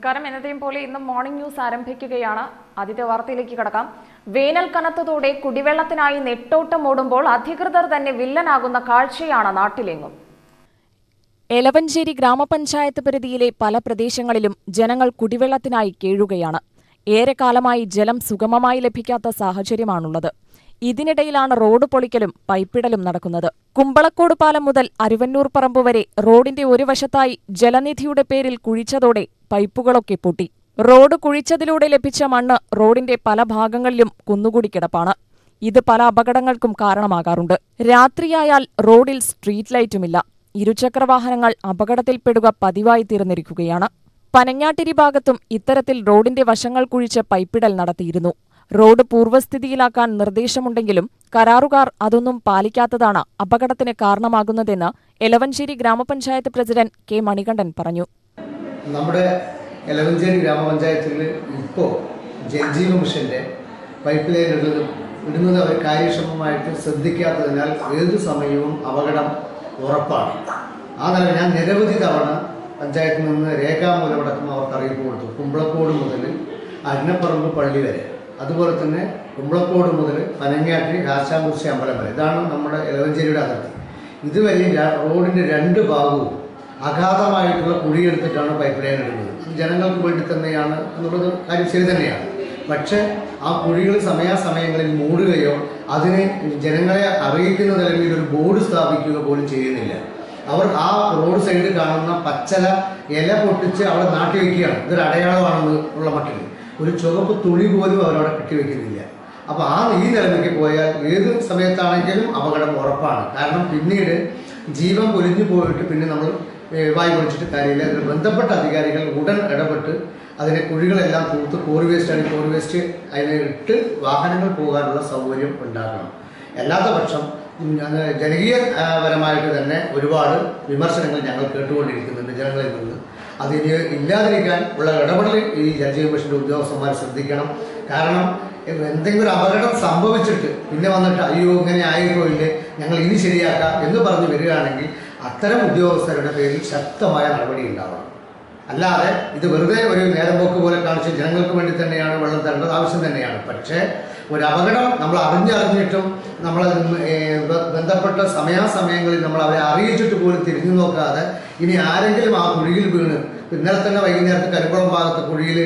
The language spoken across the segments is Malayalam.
നമസ്കാരം എന്നത്തെയും പോലെ ഇന്ന് മോർണിംഗ് ന്യൂസ് ആരംഭിക്കുകയാണ് ആദ്യത്തെ വാർത്തയിലേക്ക് കടക്കാം വേനൽ കനത്തതോടെ കുടിവെള്ളത്തിനായി നെട്ടോട്ടം ഓടുമ്പോൾ അധികൃതർ തന്നെ വില്ലനാകുന്ന കാഴ്ചയാണ് നാട്ടിലെങ്ങും എലവഞ്ചേരി ഗ്രാമപഞ്ചായത്ത് പരിധിയിലെ പല പ്രദേശങ്ങളിലും ജനങ്ങൾ കുടിവെള്ളത്തിനായി കേഴുകയാണ് ഏറെക്കാലമായി ജലം സുഗമമായി ലഭിക്കാത്ത സാഹചര്യമാണുള്ളത് ഇതിനിടയിലാണ് റോഡ് പൊളിക്കലും പൈപ്പിടലും നടക്കുന്നത് കുമ്പളക്കോട് പാലം മുതൽ അരുവന്നൂർ പറമ്പ് വരെ റോഡിന്റെ ഒരു വശത്തായി ജലനിധിയുടെ പേരിൽ കുഴിച്ചതോടെ പൈപ്പുകളൊക്കെ പൊട്ടി റോഡ് കുഴിച്ചതിലൂടെ ലഭിച്ച മണ്ണ് റോഡിന്റെ പല ഭാഗങ്ങളിലും കുന്നുകൂടി കിടപ്പാണ് ഇത് പല അപകടങ്ങൾക്കും കാരണമാകാറുണ്ട് രാത്രിയായാൽ റോഡിൽ സ്ട്രീറ്റ് ലൈറ്റുമില്ല ഇരുചക്രവാഹനങ്ങൾ അപകടത്തിൽപ്പെടുക പതിവായി തീർന്നിരിക്കുകയാണ് പനങ്ങാട്ടിരി ഭാഗത്തും ഇത്തരത്തിൽ റോഡിന്റെ വശങ്ങൾ കുഴിച്ച് പൈപ്പിടൽ നടത്തിയിരുന്നു റോഡ് പൂർവ്വസ്ഥിതിയിലാക്കാൻ നിർദ്ദേശമുണ്ടെങ്കിലും കരാറുകാർ അതൊന്നും പാലിക്കാത്തതാണ് അപകടത്തിന് കാരണമാകുന്നതെന്ന് എലവഞ്ചേരി ഗ്രാമപഞ്ചായത്ത് പ്രസിഡന്റ് കെ മണികണ്ഠൻ പറഞ്ഞു നമ്മുടെ എലവഞ്ചേരി ഗ്രാമപഞ്ചായത്തിൽ ഇപ്പോൾ ജൽജീവ മിഷൻ്റെ പൈപ്പ് ലൈൻ ഇടുന്നത് ഇടുന്നത് അവർ കാര്യക്ഷമമായിട്ട് ശ്രദ്ധിക്കാത്തതിനാൽ ഏതു സമയവും അപകടം ഉറപ്പാണ് ആ നില ഞാൻ നിരവധി തവണ പഞ്ചായത്തിൽ നിന്ന് രേഖാമൂലമടക്കം അവർക്ക് അറിയിപ്പ് കൊടുത്തു കുമ്പളക്കോട് മുതൽ അന്നപ്പറമ്പ് പള്ളി വരെ അതുപോലെ തന്നെ കുമ്പളക്കോട് മുതൽ പനങ്ങാട്ടി കാശാംകുറിശി അമ്പലം വരെ ഇതാണ് നമ്മുടെ എലവഞ്ചേരിയുടെ അതിർത്തി ഇതുവരെയും ര- റോഡിൻ്റെ രണ്ട് ഭാഗവും അഗാധമായിട്ടുള്ള കുഴിയെടുത്തിട്ടാണ് പൈപ്പ് ലൈൻ ഇടുന്നത് അത് ജനങ്ങൾക്ക് വേണ്ടി തന്നെയാണ് എന്നുള്ളത് കാര്യം ശരി തന്നെയാണ് പക്ഷേ ആ കുഴികൾ സമയാസമയങ്ങളിൽ മൂടുകയോ അതിനെ ജനങ്ങളെ അറിയിക്കുന്ന നിലയിൽ ഒരു ബോർഡ് സ്ഥാപിക്കുക പോലും ചെയ്യുന്നില്ല അവർ ആ റോഡ് സൈഡിൽ കാണുന്ന പച്ചല ഇല പൊട്ടിച്ച് അവിടെ നാട്ടി വയ്ക്കുകയാണ് ഇതൊരു അടയാളമാണെന്ന് ഉള്ള മട്ടിൽ ഒരു ചുവപ്പ് തുണി പോലും അവരവിടെ കെട്ടിവെക്കുന്നില്ല അപ്പോൾ ആ ഈ നിലയ്ക്ക് പോയാൽ ഏത് സമയത്താണെങ്കിലും അപകടം ഉറപ്പാണ് കാരണം പിന്നീട് ജീവൻ പൊലിഞ്ഞു പോയിട്ട് പിന്നെ നമ്മൾ ഏഹ്, വായി പൊളിച്ചിട്ട് കാര്യമില്ല അതിന് ബന്ധപ്പെട്ട അധികാരികൾ ഉടൻ ഇടപെട്ട് അതിനെ കുഴികളെല്ലാം തൂത്ത് കോറി വേസ്റ്റ് ആണ് കോറി വേസ്റ്റ് അതിനെ ഇട്ട് വാഹനങ്ങൾ പോകാനുള്ള സൗകര്യം ഉണ്ടാക്കണം അല്ലാത്ത പക്ഷം ഉം, അത് ജനകീയപരമായിട്ട് തന്നെ ഒരുപാട് വിമർശനങ്ങൾ ഞങ്ങൾ കേട്ടുകൊണ്ടിരിക്കുന്നുണ്ട് ജനങ്ങളിൽ നിന്ന് അതിന് ഇല്ലാതിരിക്കാൻ ഉള്ള ഇടപെടൽ ഈ ജലജീവ മിഷൻ്റെ ഉദ്യോഗസ്ഥന്മാർ ശ്രദ്ധിക്കണം കാരണം എന്തെങ്കിലും ഒരു അപകടം സംഭവിച്ചിട്ട് പിന്നെ വന്നിട്ട് അയ്യോ ഇങ്ങനെ ആയിപ്പോയില്ലേ ഞങ്ങൾ ഇനി ശരിയാക്കാം എന്ന് പറഞ്ഞ് വരികയാണെങ്കിൽ അത്തരം ഉദ്യോഗസ്ഥരുടെ പേരിൽ ശക്തമായ നടപടി ഉണ്ടാവണം അല്ലാതെ ഇത് വെറുതെ ഒരു നേരം പോക്ക് പോലെ കാണിച്ച് ജനങ്ങൾക്ക് വേണ്ടി തന്നെയാണ് വെള്ളം തരേണ്ടത് ആവശ്യം തന്നെയാണ് പക്ഷേ ഒരു അപകടം നമ്മൾ അറിഞ്ഞറിഞ്ഞിട്ടും നമ്മൾ ബന്ധപ്പെട്ട സമയാസമയങ്ങളിൽ നമ്മൾ അവരെ അറിയിച്ചിട്ട് പോലും തിരിഞ്ഞു നോക്കാതെ ഇനി ആരെങ്കിലും ആ കുഴിയിൽ വീണ് ഇന്നലെ തന്നെ വൈകുന്നേരത്ത് കരിക്കുളം ഭാഗത്ത് കുഴിയിൽ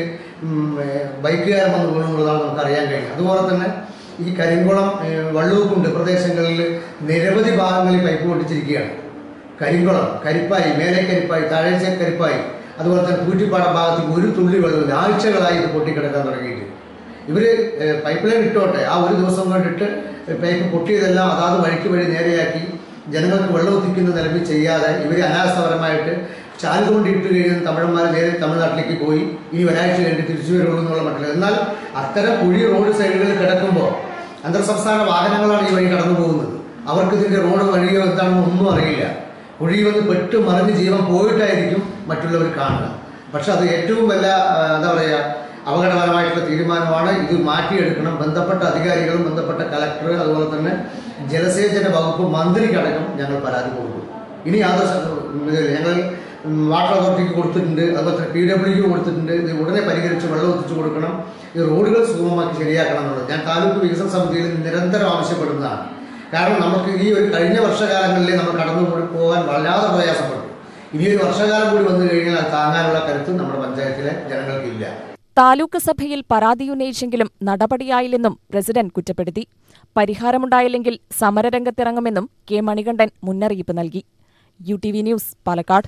ബൈക്കുകാരൻ വന്ന് വീണു എന്നുള്ളതാണ് നമുക്ക് അറിയാൻ കഴിയും അതുപോലെ തന്നെ ഈ കരിങ്കുളം ഏഹ്, വള്ളൂക്കുണ്ട് പ്രദേശങ്ങളിൽ നിരവധി ഭാഗങ്ങളിൽ പൈപ്പ് പൊട്ടിച്ചിരിക്കുകയാണ് കരിങ്കുളം കരിപ്പായി മേലെ കരിപ്പായി താഴേച്ച കരിപ്പായി അതുപോലെ തന്നെ കൂറ്റിപ്പാടം ഭാഗത്ത് ഒരു തുള്ളി വെള്ളമില്ല ആഴ്ചകളായി ഇത് പൊട്ടിക്കിടക്കാൻ തുടങ്ങിയിട്ട് ഇവർ പൈപ്പ് ലൈൻ ഇട്ടോട്ടെ ആ ഒരു ദിവസം കൊണ്ടിട്ട് പൈപ്പ് പൊട്ടിയതെല്ലാം അതാത് വഴിക്ക് വഴി നേരെയാക്കി ജനങ്ങൾക്ക് വെള്ളം എത്തിക്കുന്ന നിലവിൽ ചെയ്യാതെ ഇവർ അനാസ്ഥപരമായിട്ട് ചാല് കൊണ്ട് ഇട്ട് കഴിയുന്ന തമിഴന്മാർ നേരെ തമിഴ്നാട്ടിലേക്ക് പോയി ഇനി ഒരാഴ്ച കഴിഞ്ഞ് തിരിച്ചു വരുള്ളൂ എന്നുള്ള മട്ടിൽ എന്നാൽ അത്തരം കുഴി റോഡ് സൈഡുകളിൽ കിടക്കുമ്പോൾ അന്തർ സംസ്ഥാന വാഹനങ്ങളാണ് ഈ വഴി കടന്നു പോകുന്നത് അവർക്ക് ഇതിന്റെ റോഡ് വഴിയോ എന്താണെന്ന് ഒന്നും അറിയില്ല കുഴി വന്ന് പെട്ട് മറിഞ്ഞ് ജീവൻ പോയിട്ടായിരിക്കും മറ്റുള്ളവർ കാണുക പക്ഷെ അത് ഏറ്റവും വല്ല ആ, എന്താ പറയുക അപകടകരമായിട്ടുള്ള തീരുമാനമാണ് ഇത് മാറ്റിയെടുക്കണം ബന്ധപ്പെട്ട അധികാരികളും ബന്ധപ്പെട്ട കലക്ടർ അതുപോലെ തന്നെ ജലസേചന വകുപ്പ് മന്ത്രിക്കടക്കം ഞങ്ങൾ പരാതി കൊടുക്കും ഇനി യാതൊരു സ- ഇതില്ല. ഞങ്ങൾ ഉം, വാട്ടർ അതോറിറ്റിക്ക് കൊടുത്തിട്ടുണ്ട് അതുപോലെ തന്നെ പി ഡബ്ല്യുക്ക് കൊടുത്തിട്ടുണ്ട് ഇത് ഉടനെ പരിഹരിച്ച് വെള്ളം എത്തിച്ചു കൊടുക്കണം ഈ റോഡുകൾ സുഗമമാക്കി ശരിയാക്കണം എന്നുള്ളത് ഞാൻ താലൂക്ക് വികസന സമിതിയിൽ നിരന്തരം ആവശ്യപ്പെടുന്നതാണ് കാരണം നമുക്ക് ഈ ഒരു കഴിഞ്ഞ വർഷകാലങ്ങളിൽ നമ്മൾ കടന്നു പോയി പോകാൻ വല്ലാതെ പ്രയാസപ്പെട്ടു ഇനി ഒരു വർഷകാലം കൂടി വന്നു കഴിഞ്ഞാൽ അത് താങ്ങാനുള്ള കരുത്ത് നമ്മുടെ പഞ്ചായത്തിലെ ജനങ്ങൾക്കില്ല താലൂക്ക് സഭയിൽ പരാതിയുന്നയിച്ചെങ്കിലും നടപടിയായില്ലെന്നും പ്രസിഡന്റ് കുറ്റപ്പെടുത്തി പരിഹാരമുണ്ടായില്ലെങ്കിൽ സമരരംഗത്തിറങ്ങുമെന്നും കെ മണികണ്ഠൻ മുന്നറിയിപ്പ് നൽകി U T V news Palakkad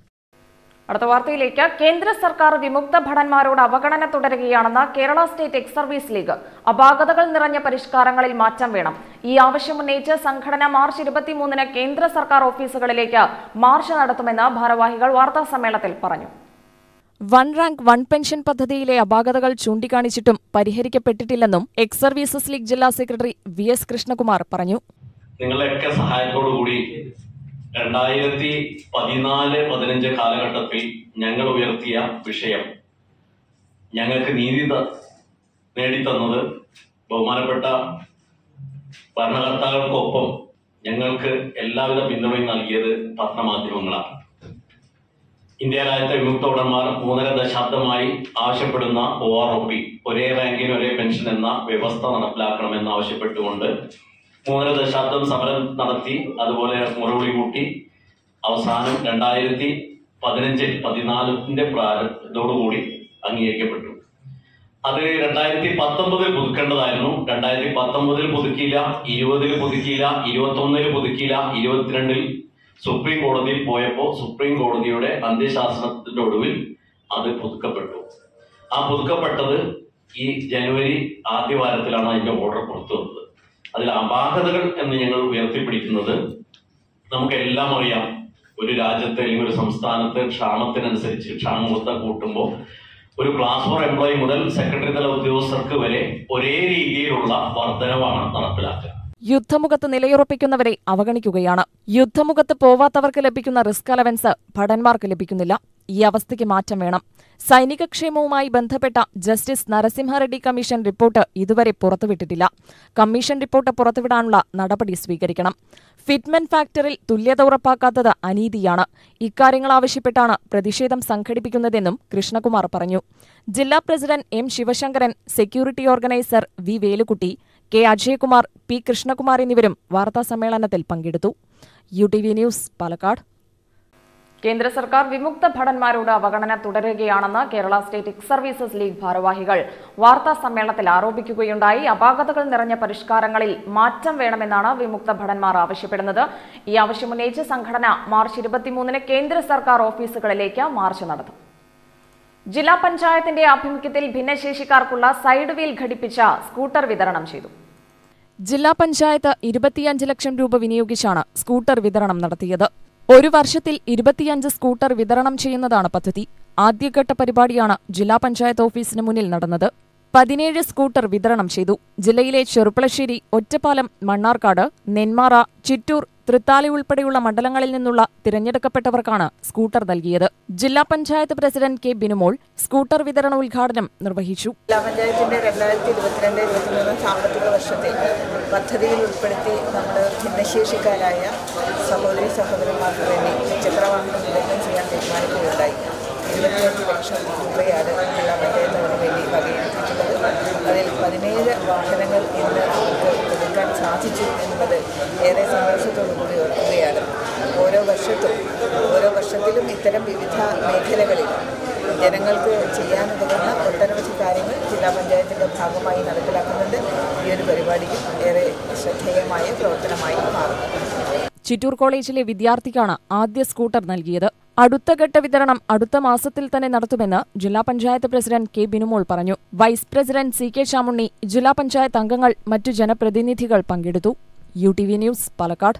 അടുത്ത വാർത്തയിലേക്ക് കേന്ദ്ര സർക്കാർ വിമുക്ത ഭടന്മാരോട് അവഗണന തുടരുകയാണെന്ന് Kerala state ex service league അപാകതകൾ നിറഞ്ഞ പരിഷ്കാരങ്ങളിൽ മാറ്റം വേണം ഈ ആവശ്യം ഉന്നയിച്ച് സംഘടന മാർച്ച് ഇരുപത്തിമൂന്നിന് കേന്ദ്ര സർക്കാർ ഓഫീസുകളിലേക്ക് മാർച്ച് നടത്തുമെന്ന് ഭാരവാഹികൾ വാർത്താ സമ്മേളനത്തിൽ പറഞ്ഞു വൺ റാങ്ക് വൺ പെൻഷൻ പദ്ധതിയിലെ അപാകതകൾ ചൂണ്ടിക്കാണിച്ചിട്ടും പരിഹരിക്കപ്പെട്ടിട്ടില്ലെന്നും എക്സ് സർവീസസ് ലീഗ് ജില്ലാ സെക്രട്ടറി വി എസ് കൃഷ്ണകുമാർ പറഞ്ഞു നിങ്ങളുടെയൊക്കെ സഹായത്തോടു കൂടി രണ്ടായിരത്തി പതിനാല് പതിനഞ്ച് കാലഘട്ടത്തിൽ ഞങ്ങൾ ഉയർത്തിയ വിഷയം ഞങ്ങൾക്ക് നീതി ത- നേടിത്തന്നത് ബഹുമാനപ്പെട്ട ഭരണകർത്താക്കൾക്കൊപ്പം ഞങ്ങൾക്ക് എല്ലാവിധ പിന്തുണയും നൽകിയത് പത്രമാധ്യമങ്ങളാണ് ഇന്ത്യ രാജ്യത്തെ വിമുക്ത ഭടന്മാർ മൂന്നര ദശാബ്ദമായി ആവശ്യപ്പെടുന്ന ഒ ആർ ഒ പി ഒരേ റാങ്കിന് ഒരേ പെൻഷൻ എന്ന വ്യവസ്ഥ നടപ്പിലാക്കണമെന്ന് ആവശ്യപ്പെട്ടുകൊണ്ട് മൂന്നര ദശാബ്ദം സമരം നടത്തി അതുപോലെ മുറവിളി കൂട്ടി അവസാനം രണ്ടായിരത്തി പതിനഞ്ചിൽ പതിനാലിന്റെ പ്രാരംഭത്തോടുകൂടി അംഗീകരിക്കപ്പെട്ടു അത് രണ്ടായിരത്തി പത്തൊമ്പതിൽ പുതുക്കേണ്ടതായിരുന്നു രണ്ടായിരത്തി പത്തൊമ്പതിൽ പുതുക്കിയില്ല ഇരുപതിൽ പുതുക്കിയില്ല ഇരുപത്തി ഒന്നിൽ പുതുക്കിയില്ല ഇരുപത്തിരണ്ടിൽ സുപ്രീം കോടതിയിൽ പോയപ്പോൾ സുപ്രീം കോടതിയുടെ അന്ത്യശാസനത്തിന്റെ ഒടുവിൽ അത് പുതുക്കപ്പെട്ടു ആ പുതുക്കപ്പെട്ടത് ഈ ജനുവരി ആദ്യ വാരത്തിലാണ് അതിന്റെ ഓർഡർ പുറത്തു വന്നത് അതിൽ അപാകതകൾ എന്ന് ഞങ്ങൾ ഉയർത്തിപ്പിടിക്കുന്നത് നമുക്കെല്ലാം അറിയാം ഒരു രാജ്യത്തെ അല്ലെങ്കിൽ ഒരു സംസ്ഥാനത്തെ ക്ഷാമത്തിനനുസരിച്ച് ക്ഷാമമൊത്ത കൂട്ടുമ്പോൾ ഒരു ക്ലാസ് ഫോർ എംപ്ലോയി മുതൽ സെക്രട്ടറി തല ഉദ്യോഗസ്ഥർക്ക് വരെ ഒരേ രീതിയിലുള്ള വർധനവാണ് നടപ്പിലാക്കുക യുദ്ധമുഖത്ത് നിലയുറപ്പിക്കുന്നവരെ അവഗണിക്കുകയാണ് യുദ്ധമുഖത്ത് പോവാത്തവർക്ക് ലഭിക്കുന്ന റിസ്ക് അലവൻസ് ഭടന്മാർക്ക് ലഭിക്കുന്നില്ല ഈ അവസ്ഥയ്ക്ക് മാറ്റം വേണം സൈനിക ക്ഷേമവുമായി ബന്ധപ്പെട്ട ജസ്റ്റിസ് നരസിംഹറെഡ്ഡി കമ്മീഷൻ റിപ്പോർട്ട് ഇതുവരെ പുറത്തുവിട്ടിട്ടില്ല കമ്മീഷൻ റിപ്പോർട്ട് പുറത്തുവിടാനുള്ള നടപടി സ്വീകരിക്കണം ഫിറ്റ്മെന്റ് ഫാക്ടറിൽ തുല്യത ഉറപ്പാക്കാത്തത് അനീതിയാണ് ഇക്കാര്യങ്ങൾ ആവശ്യപ്പെട്ടാണ് പ്രതിഷേധം സംഘടിപ്പിക്കുന്നതെന്നും കൃഷ്ണകുമാർ പറഞ്ഞു ജില്ലാ president M Sivasankaran security organiser V Velukutty K Ajayakumar P Krishnakumar എന്നിവരും വാർത്താസമ്മേളനത്തിൽ പങ്കെടുത്തു U T V news Palakkad കേന്ദ്ര സർക്കാർ വിമുക്ത ഭടന്മാരോട് അവഗണന തുടരുകയാണെന്ന് Kerala state ex services league ഭാരവാഹികൾ വാർത്താ സമ്മേളനത്തിൽ ആരോപിക്കുകയുണ്ടായി അപാകതകൾ നിറഞ്ഞ പരിഷ്കാരങ്ങളിൽ മാറ്റം വേണമെന്നാണ് വിമുക്ത ഭടന്മാർ ആവശ്യപ്പെടുന്നത് ഈ ആവശ്യമുന്നയിച്ച് സംഘടന മാർച്ച് ഇരുപത്തിമൂന്നിന് കേന്ദ്ര സർക്കാർ ഓഫീസുകളിലേക്ക് മാർച്ച് നടത്തും ജില്ലാ പഞ്ചായത്തിന്റെ ആഭിമുഖ്യത്തിൽ ഭിന്നശേഷിക്കാർക്കുള്ള സൈഡ് വീൽ ഘടിപ്പിച്ച സ്കൂട്ടർ വിതരണം ചെയ്തു ജില്ലാ പഞ്ചായത്ത് ഇരുപത്തിയഞ്ച് ലക്ഷം രൂപ വിനിയോഗിച്ചാണ് സ്കൂട്ടർ വിതരണം നടത്തിയത് ഒരു വർഷത്തിൽ ഇരുപത്തിയഞ്ച് സ്കൂട്ടർ വിതരണം ചെയ്യുന്നതാണ് പദ്ധതി ആദ്യഘട്ട പരിപാടിയാണ് ജില്ലാ പഞ്ചായത്ത് ഓഫീസിന് മുന്നിൽ നടന്നത് പതിനേഴ് സ്കൂട്ടർ വിതരണം ചെയ്തു ജില്ലയിലെ ചെറുപ്പളശ്ശേരി ഒറ്റപ്പാലം മണ്ണാർക്കാട് നെന്മാറ ചിറ്റൂർ തൃത്താലി ഉൾപ്പെടെയുള്ള മണ്ഡലങ്ങളിൽ നിന്നുള്ള തിരഞ്ഞെടുക്കപ്പെട്ടവർക്കാണ് സ്കൂട്ടർ നൽകിയത് ജില്ലാ panchayat president K Binumol scooter വിതരണ ഉദ്ഘാടനം നിർവഹിച്ചു ജില്ലാ പഞ്ചായത്തിൻ്റെ രണ്ടായിരത്തി ഇരുപത്തിരണ്ട് ഇരുപത്തിമൂന്ന് സാമ്പത്തിക വർഷത്തിൽ പദ്ധതിയിൽ ഉൾപ്പെടുത്തി നമ്മൾ ഭിന്നശേഷിക്കാരായ സഹോദരി സഹോദരന്മാർക്ക് വേണ്ടി ചക്രവാഹനം വിതരണം ചെയ്യാൻ തീരുമാനിക്കുകയുണ്ടായി ഇരുപത്തിയഞ്ച് ലക്ഷം രൂപയാണ് ജില്ലാ പഞ്ചായത്ത് അതിന് വേണ്ടി വകയിരുത്തിയിട്ടുള്ളത് അതിൽ പതിനേഴ് വാഹനങ്ങൾ ഇന്ന് നമുക്ക് കൊടുക്കാൻ സാധിച്ചു എന്നുള്ളത് ഏറെ സന്തോഷത്തോടു കൂടി ഓർക്കുകയാണ് ഓരോ വർഷത്തും ഓരോ വർഷത്തിലും ഇത്തരം വിവിധ മേഖലകളിൽ ജനങ്ങൾക്ക് ചെയ്യാനുതകുന്ന ഒട്ടനവധി കാര്യങ്ങൾ ജില്ലാ പഞ്ചായത്തിൻ്റെ ഭാഗമായി നടപ്പിലാക്കുന്നുണ്ട് ഈ ഒരു പരിപാടിയും ഏറെ ശ്രദ്ധേയമായ പ്രവർത്തനമായി മാറുന്നു ചിറ്റൂർ കോളേജിലെ വിദ്യാർത്ഥിക്കാണ് ആദ്യ സ്കൂട്ടർ നൽകിയത് അടുത്ത ഘട്ട വിതരണം അടുത്ത മാസത്തിൽ തന്നെ നടത്തുമെന്ന് ജില്ലാ പഞ്ചായത്ത് പ്രസിഡന്റ് കെ ബിനുമോൾ പറഞ്ഞു vice president C K Chamunni ജില്ലാ പഞ്ചായത്ത് അംഗങ്ങൾ മറ്റു ജനപ്രതിനിധികൾ പങ്കെടുത്തു U T V news Palakkad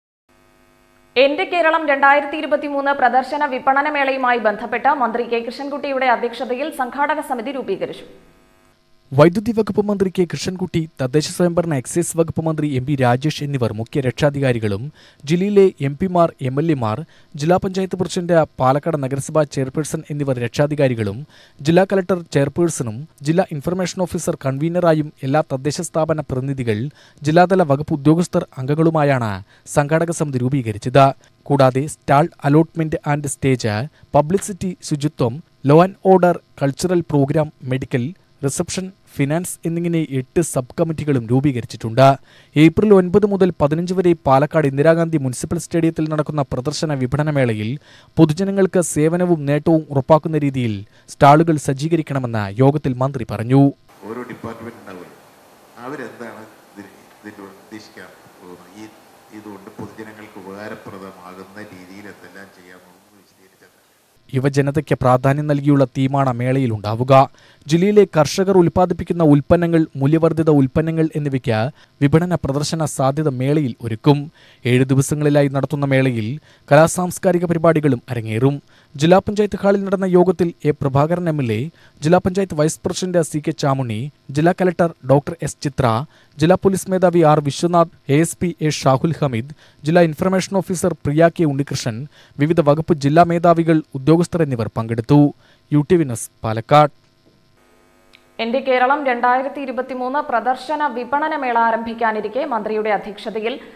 എന്റെ കേരളം രണ്ടായിരത്തി ഇരുപത്തിമൂന്ന് പ്രദർശന വിപണന മേളയുമായി ബന്ധപ്പെട്ട് മന്ത്രി കെ കൃഷ്ണൻകുട്ടിയുടെ അധ്യക്ഷതയിൽ സംഘാടക സമിതി രൂപീകരിച്ചു വൈദ്യുതി വകുപ്പ് മന്ത്രി കെ കൃഷ്ണൻകുട്ടി തദ്ദേശ സ്വയംഭരണ എക്സൈസ് വകുപ്പ് മന്ത്രി എം പി രാജേഷ് എന്നിവർ മുഖ്യ രക്ഷാധികാരികളും ജില്ലയിലെ എം പിമാർ എം എൽ എമാർ ജില്ലാ പഞ്ചായത്ത് പ്രസിഡന്റ് പാലക്കാട് നഗരസഭാ ചെയർപേഴ്സൺ എന്നിവർ രക്ഷാധികാരികളും ജില്ലാ കലക്ടർ ചെയർപേഴ്സണും ജില്ലാ ഇൻഫർമേഷൻ ഓഫീസർ കൺവീനറായും എല്ലാ തദ്ദേശ സ്ഥാപന പ്രതിനിധികൾ ജില്ലാതല വകുപ്പ് ഉദ്യോഗസ്ഥർ അംഗങ്ങളുമായാണ് സംഘാടക സമിതി രൂപീകരിച്ചത് കൂടാതെ stall allotment and stage publicity ശുചിത്വം law and order cultural programme medical reception finance എന്നിങ്ങനെ എട്ട് സബ് കമ്മിറ്റികളും രൂപീകരിച്ചിട്ടുണ്ട് ഏപ്രിൽ ഒൻപത് മുതൽ പതിനഞ്ച് വരെ പാലക്കാട് ഇന്ദിരാഗാന്ധി മുനിസിപ്പൽ സ്റ്റേഡിയത്തിൽ നടക്കുന്ന പ്രദർശന വിപണനമേളയിൽ പൊതുജനങ്ങൾക്ക് സേവനവും നേട്ടവും ഉറപ്പാക്കുന്ന രീതിയിൽ സ്റ്റാളുകൾ സജ്ജീകരിക്കണമെന്ന് യോഗത്തിൽ മന്ത്രി പറഞ്ഞു ഓരോ ഡിപ്പാർട്ട്മെന്റ് ഉണ്ടാവുമല്ലോ അവരെന്താണ് ഇതിന് ഇതിൻ്റെ ഉദ്ദേശിക്കാൻ പോകുന്നത് ഈ ഇതുകൊണ്ട് പൊതുജനങ്ങൾക്ക് ഉപകാരപ്രദമാകുന്ന രീതിയിൽ എന്തെല്ലാം ചെയ്യാമെന്ന് വിശദീകരിച്ചത് യുവജനതയ്ക്ക് പ്രാധാന്യം നൽകിയുള്ള തീമാണ് മേളയിൽ ഉണ്ടാവുക ജില്ലയിലെ കർഷകർ ഉൽപ്പാദിപ്പിക്കുന്ന ഉൽപ്പന്നങ്ങൾ മൂല്യവർദ്ധിത ഉൽപ്പന്നങ്ങൾ എന്നിവയ്ക്ക് വിപണന പ്രദർശന സാധ്യത മേളയിൽ ഒരുക്കും ഏഴ് ദിവസങ്ങളിലായി നടത്തുന്ന മേളയിൽ കലാസാംസ്കാരിക പരിപാടികളും അരങ്ങേറും ജില്ലാ പഞ്ചായത്ത് ഹാളിൽ നടന്ന യോഗത്തിൽ A Prabhakaran M L A ജില്ലാ panchayat vice president C K Chamunni ജില്ലാ കലക്ടർ ഡോക്ടർ എസ് ചിത്ര ജില്ലാ പോലീസ് മേധാവി R Viswanath A S P A Shahul Hameed ജില്ലാ information officer Priya K Unnikrishnan വിവിധ വകുപ്പ് ജില്ലാ മേധാവികൾ ഉദ്യോഗസ്ഥർ എന്നിവർ പങ്കെടുത്തു U T V news Palakkad എന്റെ കേരളം രണ്ടായിരത്തി ഇരുപത്തിമൂന്ന് പ്രദർശന വിപണന മേള ആരംഭിക്കാനിരിക്കെ മന്ത്രിയുടെ അധ്യക്ഷതയിൽ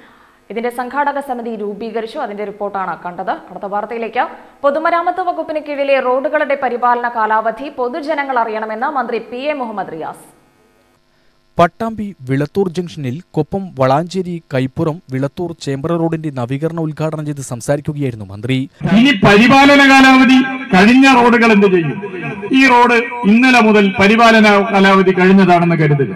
ഇതിന്റെ സംഘാടക സമിതി രൂപീകരിച്ചു അതിന്റെ റിപ്പോർട്ടാണ് കണ്ടത് അടുത്ത വാർത്തയിലേക്ക് പൊതുമരാമത്ത് വകുപ്പിന് കീഴിലെ റോഡുകളുടെ പരിപാലന കാലാവധി പൊതുജനങ്ങൾ അറിയണമെന്ന് മന്ത്രി പി എ മുഹമ്മദ് റിയാസ് പട്ടാമ്പി വിളത്തൂർ ജംഗ്ഷനിൽ കൊപ്പം വളാഞ്ചേരി കൈപ്പുറം വിളത്തൂർ ചേമ്പ്ര റോഡിന്റെ നവീകരണ ഉദ്ഘാടനം ചെയ്ത് സംസാരിക്കുകയായിരുന്നു മന്ത്രി ഇനി പരിപാലന കാലാവധി കഴിഞ്ഞ റോഡുകൾ എന്ത് ചെയ്യും ഈ റോഡ് ഇന്നലെ മുതൽ പരിപാലന കാലാവധി കഴിഞ്ഞതാണെന്ന് കരുതുക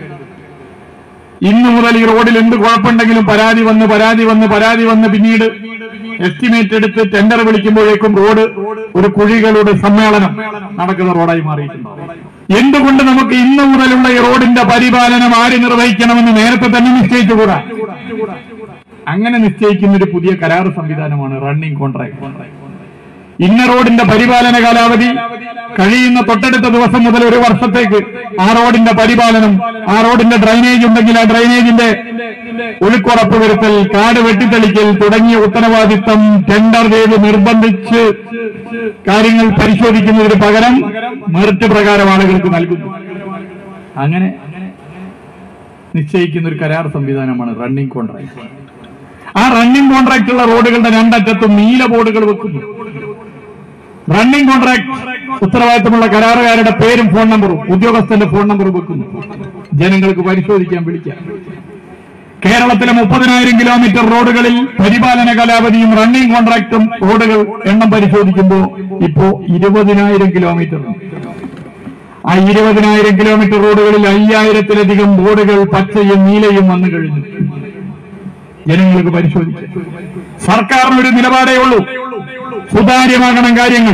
ഇന്നു മുതൽ ഈ റോഡിൽ എന്ത് കുഴപ്പമുണ്ടെങ്കിലും പരാതി വന്ന് പരാതി വന്ന് പരാതി വന്ന് പിന്നീട് എസ്റ്റിമേറ്റ് എടുത്ത് ടെൻഡർ വിളിക്കുമ്പോഴേക്കും റോഡ് ഒരു കുഴികളുടെ സമ്മേളനം നടക്കുന്ന റോഡായി മാറിയിട്ടുണ്ട് എന്തുകൊണ്ട് നമുക്ക് ഇന്നു മുതലുള്ള ഈ റോഡിന്റെ പരിപാലനം ആര് നിർവഹിക്കണമെന്ന് നേരത്തെ തന്നെ നിശ്ചയിച്ചുകൂടാ അങ്ങനെ നിശ്ചയിക്കുന്ന ഒരു പുതിയ കരാർ സംവിധാനമാണ് റണ്ണിംഗ് കോൺട്രാക്ട് ഇന്ന റോഡിന്റെ പരിപാലന കാലാവധി കഴിയുന്ന തൊട്ടടുത്ത ദിവസം മുതൽ ഒരു വർഷത്തേക്ക് ആ റോഡിന്റെ പരിപാലനം ആ റോഡിന്റെ ഡ്രൈനേജ് ഉണ്ടെങ്കിൽ ആ ഡ്രൈനേജിന്റെ ഒഴുക്കുറപ്പ് വരുത്തൽ കാട് വെട്ടിത്തെളിക്കൽ തുടങ്ങിയ ഉത്തരവാദിത്തം ടെൻഡർ ചെയ്ത് നിർബന്ധിച്ച് കാര്യങ്ങൾ പരിശോധിക്കുന്നതിന് പകരം മെറിറ്റ് പ്രകാരം ആളുകൾക്ക് നൽകുന്നു അങ്ങനെ നിശ്ചയിക്കുന്ന ഒരു കരാർ സംവിധാനമാണ് റണ്ണിംഗ് കോൺട്രാക്ട് ആ റണ്ണിംഗ് കോൺട്രാക്ട് ഉള്ള റോഡുകളുടെ രണ്ടറ്റത്തും നീല ബോർഡുകൾ വെക്കുന്നു റണ്ണിംഗ് കോൺട്രാക്ട് ഉത്തരവാദിത്തമുള്ള കരാറുകാരുടെ പേരും ഫോൺ നമ്പറും ഉദ്യോഗസ്ഥന്റെ ഫോൺ നമ്പറും വെക്കുന്നു ജനങ്ങൾക്ക് പരിശോധിക്കാൻ വിളിക്കാം കേരളത്തിലെ മുപ്പതിനായിരം കിലോമീറ്റർ റോഡുകളിൽ പരിപാലന കാലാവധിയും റണ്ണിംഗ് കോൺട്രാക്റ്റും റോഡുകൾ എണ്ണം പരിശോധിക്കുമ്പോൾ ഇപ്പോ ഇരുപതിനായിരം കിലോമീറ്റർ ആ ഇരുപതിനായിരം കിലോമീറ്റർ റോഡുകളിൽ അയ്യായിരത്തിലധികം ബോർഡുകൾ പച്ചയും നീലയും വന്നു കഴിഞ്ഞു ജനങ്ങൾക്ക് പരിശോധിക്കാം സർക്കാരിന് ഒരു നിലപാടേ ഉള്ളൂ സുതാര്യമാകണം കാര്യങ്ങൾ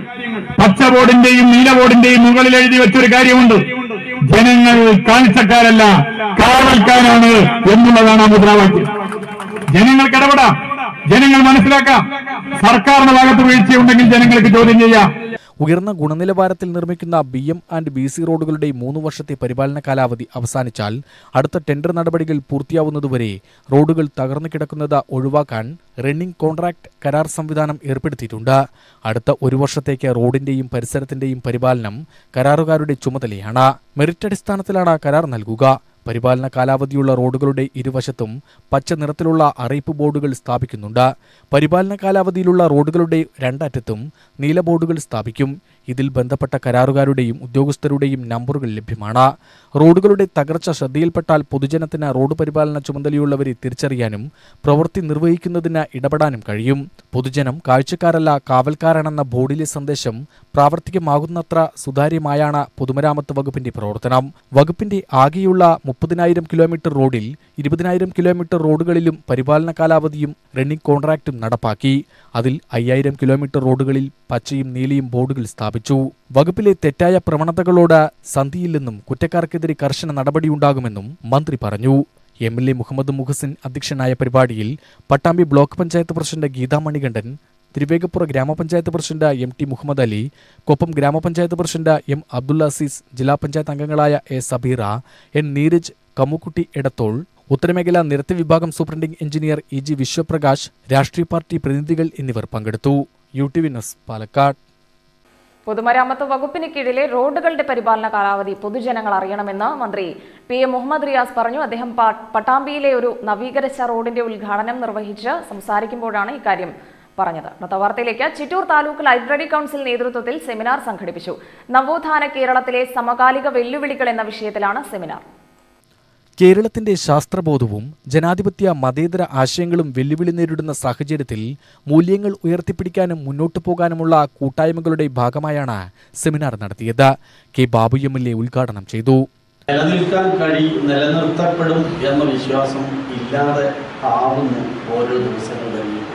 പച്ച ബോർഡിന്റെയും നീല ബോർഡിന്റെയും മുകളിൽ എഴുതി വെച്ചൊരു കാര്യമുണ്ട് ജനങ്ങൾ കാഴ്ചക്കാരല്ല കാവൽക്കാരാണ് എന്നുള്ളതാണ് ആ മുദ്രാവാക്യം ജനങ്ങൾക്ക് ഇടപെടാം ജനങ്ങൾ മനസ്സിലാക്കാം സർക്കാരിന്റെ ഭാഗത്ത് വീഴ്ചയുണ്ടെങ്കിൽ ജനങ്ങൾക്ക് ചോദ്യം ചെയ്യാം ഉയർന്ന ഗുണനിലവാരത്തിൽ നിർമ്മിക്കുന്ന B M and B C റോഡുകളുടെ മൂന്ന് വർഷത്തെ പരിപാലന കാലാവധി അവസാനിച്ചാൽ അടുത്ത ടെൻഡർ നടപടികൾ പൂർത്തിയാവുന്നതുവരെ റോഡുകൾ തകർന്നു കിടക്കുന്നത് ഒഴിവാക്കാൻ റണ്ണിംഗ് കോൺട്രാക്ട് കരാർ സംവിധാനം ഏർപ്പെടുത്തിയിട്ടുണ്ട് അടുത്ത ഒരു വർഷത്തേക്ക് റോഡിന്റെയും പരിസരത്തിന്റെയും പരിപാലനം കരാറുകാരുടെ ചുമതലയാണ് മെറിറ്റ് അടിസ്ഥാനത്തിലാണ് കരാർ നൽകുക പരിപാലന കാലാവധിയുള്ള റോഡുകളുടെ ഇരുവശത്തും പച്ച നിറത്തിലുള്ള അറിയിപ്പ് ബോർഡുകൾ സ്ഥാപിക്കുന്നുണ്ട് പരിപാലന കാലാവധിയിലുള്ള റോഡുകളുടെ രണ്ടറ്റത്തും നീല ബോർഡുകൾ സ്ഥാപിക്കും ഇതിൽ ബന്ധപ്പെട്ട കരാറുകാരുടെയും ഉദ്യോഗസ്ഥരുടെയും നമ്പറുകൾ ലഭ്യമാണ് റോഡുകളുടെ തകർച്ച ശ്രദ്ധയിൽപ്പെട്ടാൽ പൊതുജനത്തിന് റോഡ് പരിപാലന ചുമതലയുള്ളവരെ തിരിച്ചറിയാനും പ്രവൃത്തി നിർവഹിക്കുന്നതിന് ഇടപെടാനും കഴിയും പൊതുജനം കാഴ്ചക്കാരല്ല കാവൽക്കാരാണെന്ന ബോർഡിലെ സന്ദേശം പ്രാവർത്തികമാകുന്നത്ര സുതാര്യമായാണ് പൊതുമരാമത്ത് വകുപ്പിന്റെ പ്രവർത്തനം വകുപ്പിന്റെ ആകെയുള്ള മുപ്പതിനായിരം കിലോമീറ്റർ റോഡിൽ ഇരുപതിനായിരം കിലോമീറ്റർ റോഡുകളിലും പരിപാലന കാലാവധിയും റണ്ണിംഗ് കോൺട്രാക്റ്റും നടപ്പാക്കി അതിൽ അയ്യായിരം കിലോമീറ്റർ റോഡുകളിൽ പച്ചയും നീലയും ബോർഡുകൾ സ്ഥാപിച്ചു വകുപ്പിലെ തെറ്റായ പ്രവണതകളോട് സന്ധിയില്ലെന്നും കുറ്റക്കാർക്കെതിരെ കർശന നടപടിയുണ്ടാകുമെന്നും മന്ത്രി പറഞ്ഞു M L A Muhammad Muhsin അധ്യക്ഷനായ പരിപാടിയിൽ പട്ടാമ്പി ബ്ലോക്ക് പഞ്ചായത്ത് പ്രസിഡന്റ് ഗീതാ മണികണ്ഠൻ തിരുവേഗപ്പുറ ഗ്രാമപഞ്ചായത്ത് president M T Muhammad Ali Koppam ഗ്രാമപഞ്ചായത്ത് പ്രസിഡന്റ് എം അബ്ദുള്ള അസീസ് ജില്ലാ പഞ്ചായത്ത് അംഗങ്ങളായ എ സബീറ എൻ നീരജ് കമ്മുക്കുട്ടി എടത്തോൾ ഉത്തരമേഖല നിരത്ത് വിഭാഗം superintending engineer E G Vishwaprakash രാഷ്ട്രീയ പാർട്ടി പ്രതിനിധികൾ എന്നിവർ പങ്കെടുത്തു U T V news Palakkad പൊതുമരാമത്ത് വകുപ്പിന് കീഴിലെ റോഡുകളുടെ പരിപാലന കാലാവധി പൊതുജനങ്ങൾ അറിയണമെന്ന് മന്ത്രി പി എ മുഹമ്മദ് റിയാസ് പറഞ്ഞു അദ്ദേഹം പ- പട്ടാമ്പിയിലെ ഒരു നവീകരിച്ച റോഡിന്റെ ഉദ്ഘാടനം നിർവഹിച്ച് സംസാരിക്കുമ്പോഴാണ് ഇക്കാര്യം പറഞ്ഞത് അടുത്ത വാർത്തയിലേക്ക് ചിറ്റൂർ താലൂക്ക് ലൈബ്രറി കൗൺസിൽ നേതൃത്വത്തിൽ സെമിനാർ സംഘടിപ്പിച്ചു നവോത്ഥാന കേരളത്തിലെ സമകാലിക വെല്ലുവിളികൾ എന്ന വിഷയത്തിലാണ് സെമിനാർ കേരളത്തിന്റെ ശാസ്ത്രബോധവും ജനാധിപത്യ മതേതര ആശയങ്ങളും വെല്ലുവിളി നേരിടുന്ന സാഹചര്യത്തിൽ മൂല്യങ്ങൾ ഉയർത്തിപ്പിടിക്കാനും മുന്നോട്ടു പോകാനുമുള്ള കൂട്ടായ്മകളുടെ ഭാഗമായാണ് സെമിനാർ നടത്തിയത് K Babu M L A ഉദ്ഘാടനം ചെയ്തു നിലനിൽക്കാൻ കഴിയും നിലനിർത്തപ്പെടും എന്ന വിശ്വാസം ഇല്ലാതെ ആവുന്നു ഓരോ ദിവസങ്ങൾ കഴിയുമ്പോൾ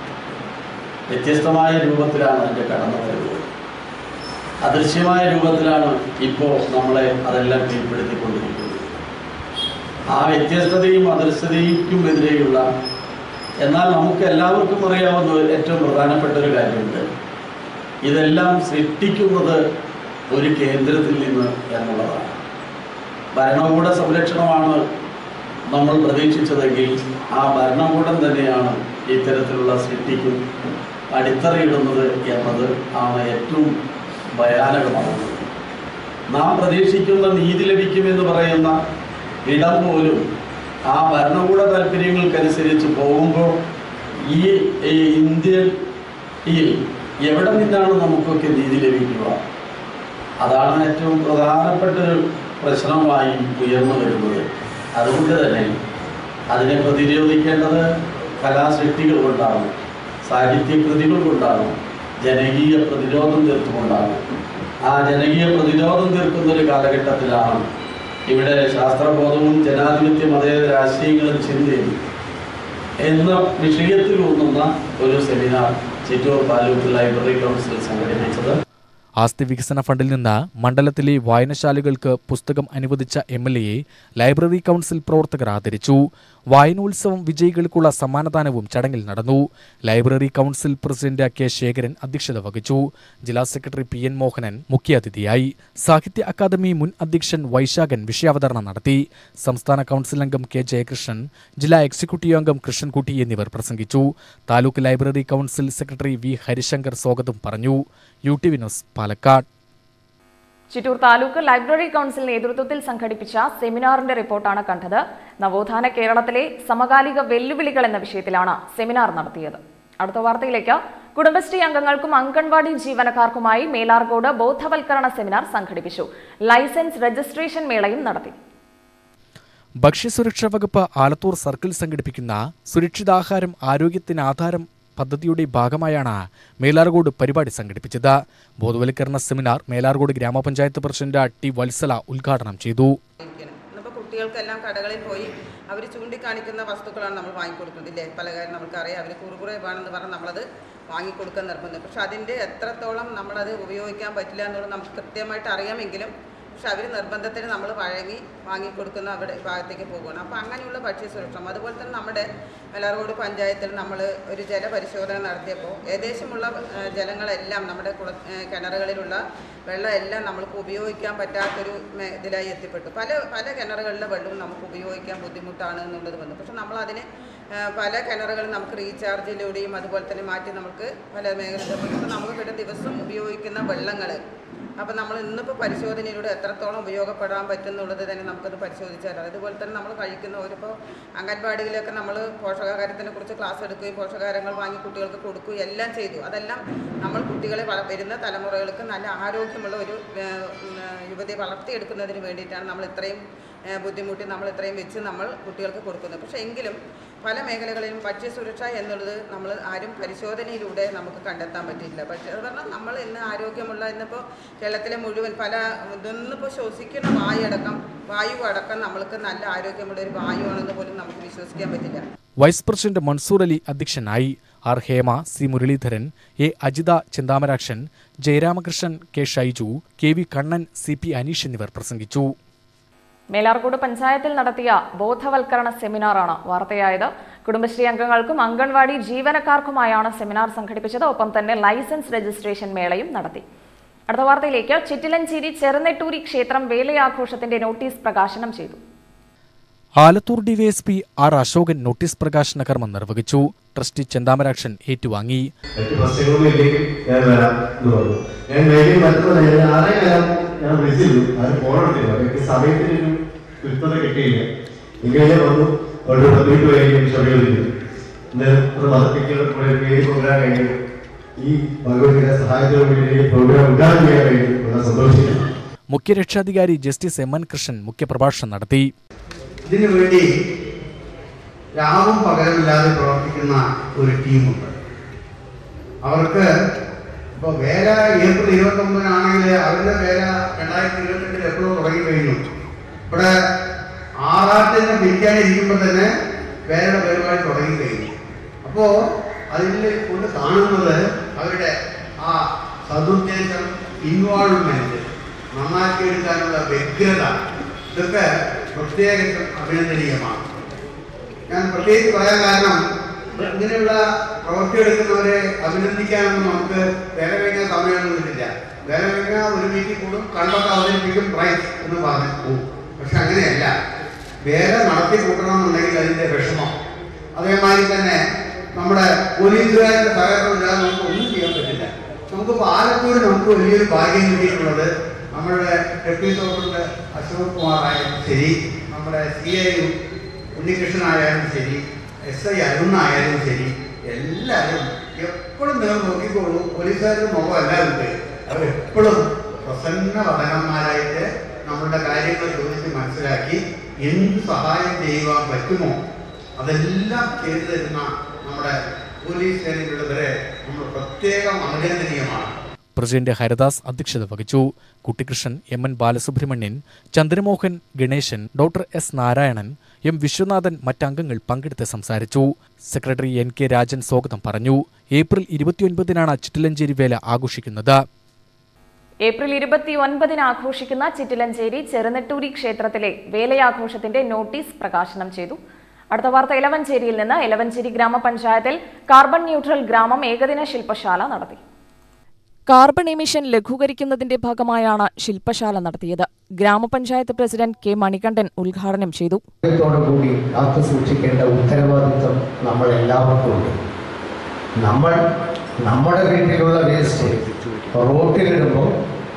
വ്യത്യസ്തമായ രൂപത്തിലാണ് അതിൻ്റെ കടന്നുവരവ് അദൃശ്യമായ രൂപത്തിലാണ് ഇപ്പോൾ നമ്മളെ അതെല്ലാം കീഴ്പ്പെടുത്തിക്കൊണ്ടിരിക്കുന്നത് ആ വ്യത്യസ്തതയും അദൃശ്യതയ്ക്കും എതിരെയുള്ള എന്നാൽ നമുക്ക് എല്ലാവർക്കും അറിയാവുന്ന ഒരു ഏറ്റവും പ്രധാനപ്പെട്ട ഒരു കാര്യമുണ്ട് ഇതെല്ലാം സൃഷ്ടിക്കുന്നത് ഒരു കേന്ദ്രത്തിൽ നിന്ന് എന്നുള്ളതാണ് ഭരണകൂട സംരക്ഷണമാണ് നമ്മൾ പ്രതീക്ഷിച്ചതെങ്കിൽ ആ ഭരണകൂടം തന്നെയാണ് ഇത്തരത്തിലുള്ള സൃഷ്ടിക്കും അടിത്തറയിടുന്നത് എന്നത് ആണ് ഏറ്റവും ഭയാനകമാകുന്നത് നാം പ്രതീക്ഷിക്കുന്ന നീതി ലഭിക്കുമെന്ന് പറയുന്ന ഇടം പോലും ആ ഭരണകൂട താല്പര്യങ്ങൾക്കനുസരിച്ച് പോകുമ്പോൾ ഈ ഈ ഇന്ത്യയിൽ എവിടെ നിന്നാണ് നമുക്കൊക്കെ നീതി ലഭിക്കുക അതാണ് ഏറ്റവും പ്രധാനപ്പെട്ട ഒരു പ്രശ്നമായി ഉയർന്നു വരുന്നത് അതുകൊണ്ട് തന്നെ അതിനെ പ്രതിരോധിക്കേണ്ടത് കലാസൃഷ്ടികൾ കൊണ്ടാണ് സാഹിത്യകൃതികൾ കൊണ്ടാണ് ജനകീയ പ്രതിരോധം തീർത്തുകൊണ്ടാണ് ആ ജനകീയ പ്രതിരോധം തീർക്കുന്ന ഒരു കാലഘട്ടത്തിലാണ് ഇവിടെ ശാസ്ത്രബോധവും ജനാധിപത്യ മതേതര ആശയങ്ങളും ചിന്തയും എന്ന വിഷയത്തിൽ ഊന്നുന്ന ഒരു seminar Chittur taluk library council സംഘടിപ്പിച്ചത് ആസ്തി വികസന ഫണ്ടിൽ നിന്ന് മണ്ഡലത്തിലെ വായനശാലകൾക്ക് പുസ്തകം അനുവദിച്ച എം എൽ എയെ ലൈബ്രറി കൗൺസിൽ പ്രവർത്തകർ ആദരിച്ചു വായനോത്സവം വിജയികൾക്കുള്ള സമ്മാനദാനവും ചടങ്ങിൽ നടന്നു library council president K Sekharan അധ്യക്ഷത വഹിച്ചു ജില്ലാ സെക്രട്ടറി പി എൻ മോഹനൻ മുഖ്യാതിഥിയായി സാഹിത്യ അക്കാദമി മുൻ അധ്യക്ഷൻ വൈശാഖൻ വിഷയാവതരണം നടത്തി സംസ്ഥാന കൗൺസിൽ അംഗം കെ ജയകൃഷ്ണൻ ജില്ലാ എക്സിക്യൂട്ടീവ് അംഗം കൃഷ്ണൻകുട്ടി എന്നിവർ പ്രസംഗിച്ചു taluk library council secretary V Harisankar സ്വാഗതം പറഞ്ഞു U T V news Palakkad Chittur taluk library council നേതൃത്വത്തിൽ സംഘടിപ്പിച്ച സെമിനാറിന്റെ റിപ്പോർട്ടാണ് കണ്ടത് നവോത്ഥാന കേരളത്തിലെ സമകാലിക വെല്ലുവിളികൾ എന്ന വിഷയത്തിലാണ് സെമിനാർ നടത്തിയത് അടുത്ത വാർത്തയിലേക്ക് കുടുംബശ്രീ അംഗങ്ങൾക്കും അംഗൻവാടി ജീവനക്കാർക്കുമായി മേലാർകോട് ബോധവൽക്കരണ സെമിനാർ സംഘടിപ്പിച്ചു ലൈസൻസ് രജിസ്ട്രേഷൻ മേളയും നടത്തി ഭക്ഷ്യസുരക്ഷാ വകുപ്പ് ആലത്തൂർ സർക്കിൾ സംഘടിപ്പിക്കുന്ന സുരക്ഷിതാഹാരം ആരോഗ്യത്തിന് ആധാരം പദ്ധതിയുടെ ഭാഗമായാണ് മേലാർകോട് പരിപാടി സംഘടിപ്പിച്ചത് ബോധവൽക്കരണ സെമിനാർ മേലാർകോട് ഗ്രാമപഞ്ചായത്ത് പ്രസിഡന്റ് ടി വത്സല ഉദ്ഘാടനം ചെയ്തു ഇന്നിപ്പോൾ കുട്ടികൾക്കെല്ലാം കടകളിൽ പോയി അവർ ചൂണ്ടിക്കാണിക്കുന്ന വസ്തുക്കളാണ് നമ്മൾ വാങ്ങിക്കൊടുക്കുന്നത് ഇല്ലേ പല കാര്യം നമുക്കറിയാം അവർ കുറുകുറെ വേണമെന്ന് പറഞ്ഞാൽ നമ്മളത് വാങ്ങിക്കൊടുക്കാൻ നിർബന്ധം പക്ഷെ അതിൻ്റെ എത്രത്തോളം നമ്മളത് ഉപയോഗിക്കാൻ പറ്റില്ല എന്നുള്ളത് നമുക്ക് കൃത്യമായിട്ട് അറിയാമെങ്കിലും പക്ഷെ അവർ നിർബന്ധത്തിന് നമ്മൾ വഴങ്ങി വാങ്ങിക്കൊടുക്കുന്ന അവിടെ ഭാഗത്തേക്ക് പോകുകയാണ് അപ്പോൾ അങ്ങനെയുള്ള ഭക്ഷ്യസുരക്ഷ അതുപോലെ തന്നെ നമ്മുടെ വെള്ളാർകോട് പഞ്ചായത്തിൽ നമ്മൾ ഒരു ജലപരിശോധന നടത്തിയപ്പോൾ ഏകദേശമുള്ള ഏഹ്, ജലങ്ങളെല്ലാം നമ്മുടെ കുള ഏഹ്, കിണറുകളിലുള്ള വെള്ളം എല്ലാം നമ്മൾക്ക് ഉപയോഗിക്കാൻ പറ്റാത്തൊരു മേ- ഇതിലായി എത്തിപ്പെട്ടു പല പല കിണറുകളിലെ വെള്ളവും നമുക്ക് ഉപയോഗിക്കാൻ ബുദ്ധിമുട്ടാണ് എന്നുള്ളത് വന്നു പക്ഷെ നമ്മളതിന് ഏഹ്, പല കിണറുകളും നമുക്ക് റീചാർജിലൂടെയും അതുപോലെ തന്നെ മാറ്റി നമുക്ക് പല മേഖലകളിലും നമുക്ക് ഇവിടെ ദിവസം ഉപയോഗിക്കുന്ന വെള്ളങ്ങൾ അപ്പോൾ നമ്മൾ ഇന്നിപ്പോൾ പരിശോധനയിലൂടെ എത്രത്തോളം ഉപയോഗപ്പെടാൻ പറ്റും എന്നുള്ളത് തന്നെ നമുക്കത് പരിശോധിച്ചാൽ അതുപോലെ തന്നെ നമ്മൾ കഴിക്കുന്ന ഓരിപ്പോൾ അംഗൻവാടിയിലൊക്കെ നമ്മൾ പോഷകാഹാരത്തിനെ കുറിച്ച് ക്ലാസ് എടുക്കുകയും പോഷകാഹാരങ്ങൾ വാങ്ങി കുട്ടികൾക്ക് കൊടുക്കുകയും എല്ലാം ചെയ്തു അതെല്ലാം നമ്മൾ കുട്ടികളെ വള വരുന്ന തലമുറകൾക്ക് നല്ല ആരോഗ്യമുള്ള ഒരു ഏഹ്, ഉം, ഏഹ്, യുവതിയെ വളർത്തിയെടുക്കുന്നതിന് വേണ്ടിയിട്ടാണ് നമ്മൾ ഇത്രയും ഏഹ്, ബുദ്ധിമുട്ടി നമ്മൾ ഇത്രയും വെച്ച് നമ്മൾ കുട്ടികൾക്ക് കൊടുക്കുന്നത് പക്ഷേ എങ്കിലും പല മേഖലകളിലും ഭക്ഷ്യസുരക്ഷ എന്നുള്ളത് നമ്മൾ ആരും പരിശോധനയിലൂടെ നമുക്ക് കണ്ടെത്താൻ പറ്റിയില്ല പക്ഷേ അത് പറഞ്ഞാൽ നമ്മൾ ഇന്ന് ആരോഗ്യമുള്ള ഇന്നിപ്പോൾ കേരളത്തിലെ മുഴുവൻ പല ഇതൊന്നിപ്പോൾ ശ്വസിക്കുന്ന വായു അടക്കം വായു അടക്കം നമ്മൾക്ക് നല്ല ആരോഗ്യമുള്ള ഒരു വായുവാണെന്ന് പോലും നമുക്ക് വിശ്വസിക്കാൻ പറ്റില്ല വൈസ് പ്രസിഡന്റ് മൻസൂർ അലി അധ്യക്ഷനായി R Hema C Muraleedharan A Ajitha Chinthamarakshan Jayaramakrishnan K Shaiju K V Kannan C P Aneesh എന്നിവർ പ്രസംഗിച്ചു മേലാർകോട് പഞ്ചായത്തിൽ നടത്തിയ ബോധവൽക്കരണ സെമിനാറാണ് വാർത്തയായത് കുടുംബശ്രീ അംഗങ്ങൾക്കും അംഗൻവാടി ജീവനക്കാർക്കുമായാണ് സെമിനാർ സംഘടിപ്പിച്ചത് ഒപ്പം തന്നെ ലൈസൻസ് രജിസ്ട്രേഷൻ മേളയും നടത്തി അടുത്ത വാർത്തയിലേക്ക് ചിറ്റിലഞ്ചേരി ചെറുനെട്ടൂരി ക്ഷേത്രം വേലയാഘോഷത്തിന്റെ നോട്ടീസ് പ്രകാശനം ചെയ്തു Alathur DYSP R Ashokan notice പ്രകാശന കർമ്മം നിർവഹിച്ചു ട്രസ്റ്റി ചെന്താമരാക്ഷൻ ഏറ്റുവാങ്ങി മറ്റു പ്രശ്നങ്ങളൊന്നും ഇല്ലെങ്കിൽ ഞാൻ വരാം എന്ന് പറഞ്ഞു ഞാൻ വേഗം വരുന്നത് ഞാൻ ആറേ കാലം ഞാൻ വിളിച്ചിരുന്നു അത് ഫോൺ എടുത്തില്ല എനിക്ക് സമയത്തിനൊരു കൃത്യത കിട്ടിയില്ല എങ്കിലും ഞാൻ വന്നു ഒരു പത്ത് മിനിറ്റ് കഴിഞ്ഞ് ക്ഷമ വിളിക്കുന്നു ഇന്ന് ഒരു മതത്തിക്കുള്ള കൂടെ പേര് പ്രോഗ്രാം കഴിഞ്ഞു ഈ ഭഗവതിയുടെ സഹായത്തോടു കൂടി ഈ പ്രോഗ്രാം ഉദ്ഘാടനം ചെയ്യാൻ കഴിഞ്ഞു വളരെ സന്തോഷിക്കുന്നു മുഖ്യ രക്ഷാധികാരി ജസ്റ്റിസ് എം എൻ കൃഷ്ണൻ മുഖ്യപ്രഭാഷണം നടത്തി ഇതിനു വേണ്ടി രാവും പകരമില്ലാതെ പ്രവർത്തിക്കുന്ന ഒരു ടീമുണ്ട് അവർക്ക് ഇപ്പോൾ വേല ഏപ്രിൽ ഇരുപത്തി ഒമ്പതിനാണെങ്കിൽ അവരുടെ വേല രണ്ടായിരത്തി ഇരുപത്തെട്ടിൽ എപ്പോഴും തുടങ്ങി കഴിഞ്ഞു ഇവിടെ ആറാട്ടിന് പിരിക്കാനിരിക്കുമ്പോൾ തന്നെ വേലയുടെ പരിപാടി തുടങ്ങി കഴിഞ്ഞു അപ്പോൾ അതിൽ കൊണ്ട് കാണുന്നത് അവരുടെ ആ സതുദ്ദേശം ഇൻവോൾവ്മെന്റ് നന്നാക്കി എടുക്കാനുള്ള വ്യഗ്രത ഇതൊക്കെ പ്രത്യേകിച്ചും അഭിനന്ദനീയമാണ് ഞാൻ പ്രത്യേകിച്ച് പറയാൻ കാരണം ഇങ്ങനെയുള്ള പ്രവൃത്തി എടുക്കുന്നവരെ അഭിനന്ദിക്കാനൊന്നും നമുക്ക് വേല കഴിഞ്ഞാൽ സമയമൊന്നും കിട്ടില്ല വേല കഴിഞ്ഞാൽ ഒരു മീറ്റിംഗ് കൂടും കണ്ടൊക്കെ അവതരിപ്പിക്കും പ്രൈസ് എന്ന് പറഞ്ഞു പോകും പക്ഷെ അങ്ങനെയല്ല വേല നടത്തി കൂട്ടണമെന്നുണ്ടെങ്കിൽ അതിന്റെ വിഷമം അതേമാതിരി തന്നെ നമ്മുടെ പോലീസുകാരുടെ സഹകരണമില്ലാതെ നമുക്ക് ഒന്നും ചെയ്യാൻ പറ്റില്ല നമുക്കിപ്പോൾ ആലത്തൂർ നമുക്ക് വലിയൊരു ഭാഗ്യം കിട്ടിയിട്ടുള്ളത് നമ്മളുടെ ഡെപ്യൂട്ടി സൂപ്രണ്ട് അശോക് കുമാർ ആയാലും ശരി നമ്മുടെ സി ഐയും ഉണ്ണികൃഷ്ണനായാലും ശരി എസ് ഐ അരുണായാലും ശരി എല്ലാവരും എപ്പോഴും നിങ്ങൾ നോക്കിക്കോളൂ പോലീസുകാരുടെ മുഖം അല്ലാതെ അവരെപ്പോഴും പ്രസന്ന വതനന്മാരായിട്ട് നമ്മളുടെ കാര്യങ്ങൾ ചോദിച്ച് മനസ്സിലാക്കി എന്ത് സഹായം ചെയ്യുവാൻ പറ്റുമോ അതെല്ലാം ചെയ്തു തരുന്ന നമ്മുടെ പോലീസ് സേനയുള്ളവരെ നമ്മൾ പ്രത്യേകം അഭിനന്ദനീയമാണ് പ്രസിഡന്റ് ഹരിദാസ് അധ്യക്ഷത വഹിച്ചു Kuttikrishnan M N Balasubramanian Chandramohan Ganesan doctor S Narayanan M Viswanathan മറ്റംഗങ്ങൾ പങ്കെടുത്ത് സംസാരിച്ചു സെക്രട്ടറി എൻ കെ രാജൻ സ്വാഗതം പറഞ്ഞു ഏപ്രിൽ ഇരുപത്തിയൊൻപതിനാണ് ചിറ്റിലഞ്ചേരി വേല ആഘോഷിക്കുന്നത് ഏപ്രിൽ ഇരുപത്തി ഒൻപതിന് ആഘോഷിക്കുന്ന ചിറ്റിലഞ്ചേരി ചെറുനെട്ടൂരി ക്ഷേത്രത്തിലെ വേലയാഘോഷത്തിന്റെ നോട്ടീസ് പ്രകാശനം ചെയ്തു അടുത്ത വാർത്ത എലവഞ്ചേരിയിൽ നിന്ന് എലവഞ്ചേരി ഗ്രാമപഞ്ചായത്തിൽ കാർബൺ ന്യൂട്രൽ ഗ്രാമം ഏകദിന ശില്പശാല നടത്തി കാർബൺ എമിഷൻ ലഘൂകരിക്കുന്നതിന്റെ ഭാഗമായാണ് ശില്പശാല നടത്തിയത് ഗ്രാമപഞ്ചായത്ത് പ്രസിഡന്റ് കെ മണികണ്ഠൻ ഉദ്ഘാടനം ചെയ്തു കൂടി കാത്തു സൂക്ഷിക്കേണ്ട ഉത്തരവാദിത്വം നമ്മൾ എല്ലാവർക്കും ഉണ്ട് നമ്മൾ നമ്മുടെ വീട്ടിലുള്ള വേസ്റ്റ് റോട്ടിലിടുമ്പോൾ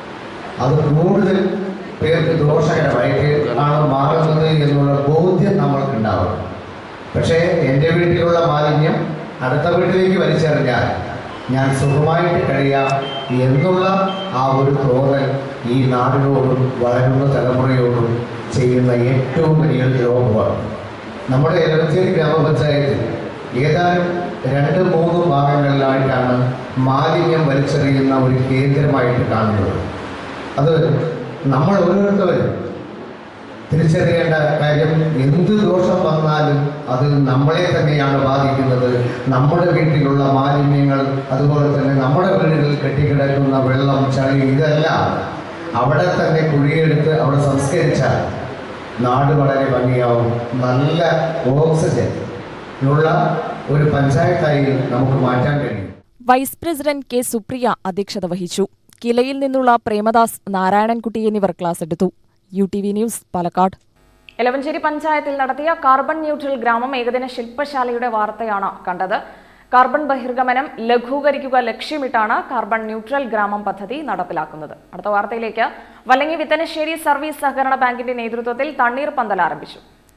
അത് കൂടുതൽ പേർക്ക് ദോഷകരമായിട്ട് ആണ് മാറുന്നത് എന്നുള്ള ബോധ്യം നമ്മൾക്കുണ്ടാവണം പക്ഷേ എൻ്റെ വീട്ടിലുള്ള മാലിന്യം അടുത്ത വീട്ടിലേക്ക് വലിച്ചെറിഞ്ഞാൽ ഞാൻ സുഖമായിട്ട് കഴിയാം എന്നുള്ള ആ ഒരു തോന്നൽ ഈ നാടിനോടും വളരുന്ന തലമുറയോടും ചെയ്യുന്ന ഏറ്റവും വലിയ ദ്രോഹമാണ് നമ്മുടെ എലവഞ്ചേരി ഗ്രാമപഞ്ചായത്തിൽ ഏതാനും രണ്ട് മൂന്ന് ഭാഗങ്ങളിലായിട്ടാണ് മാലിന്യം വലിച്ചെറിയുന്ന ഒരു കേന്ദ്രമായിട്ട് കാണുന്നത് അത് നമ്മൾ ഓരോരുത്തരും തിരിച്ചറിയേണ്ട കാര്യം എന്ത് ദോഷം വന്നാലും അത് നമ്മളെ തന്നെയാണ് ബാധിക്കുന്നത് നമ്മുടെ വീട്ടിലുള്ള മാലിന്യങ്ങൾ അതുപോലെ തന്നെ നമ്മുടെ വീടുകളിൽ കെട്ടിക്കിടക്കുന്ന വെള്ളം ചളി ഇതെല്ലാം അവിടെ തന്നെ കുഴിയെടുത്ത് അവിടെ സംസ്കരിച്ചാൽ നാട് വളരെ ഭംഗിയാവും നല്ല ഓക്സിജൻ ഉള്ള ഒരു പഞ്ചായത്തായി നമുക്ക് മാറ്റാൻ കഴിയും വൈസ് പ്രസിഡന്റ് കെ സുപ്രിയ അധ്യക്ഷത വഹിച്ചു കിലയിൽ നിന്നുള്ള പ്രേമദാസ് നാരായണൻകുട്ടി എന്നിവർ ക്ലാസ് എടുത്തു U T V news Palakkad Elavanchery പഞ്ചായത്തിൽ നടത്തിയ കാർബൺ ന്യൂട്രൽ ഗ്രാമം ഏകദിന ശില്പശാലയുടെ വാർത്തയാണ് കണ്ടത് കാർബൺ ബഹിർഗമനം ലഘൂകരിക്കുക ലക്ഷ്യമിട്ടാണ് കാർബൺ ന്യൂട്രൽ ഗ്രാമം പദ്ധതി നടപ്പിലാക്കുന്നത് അടുത്ത വാർത്തയിലേക്ക് വല്ലങ്ങി വിത്തനശ്ശേരി സർവീസ് സഹകരണ ബാങ്കിന്റെ നേതൃത്വത്തിൽ തണ്ണീർ പന്തൽ ആരംഭിച്ചു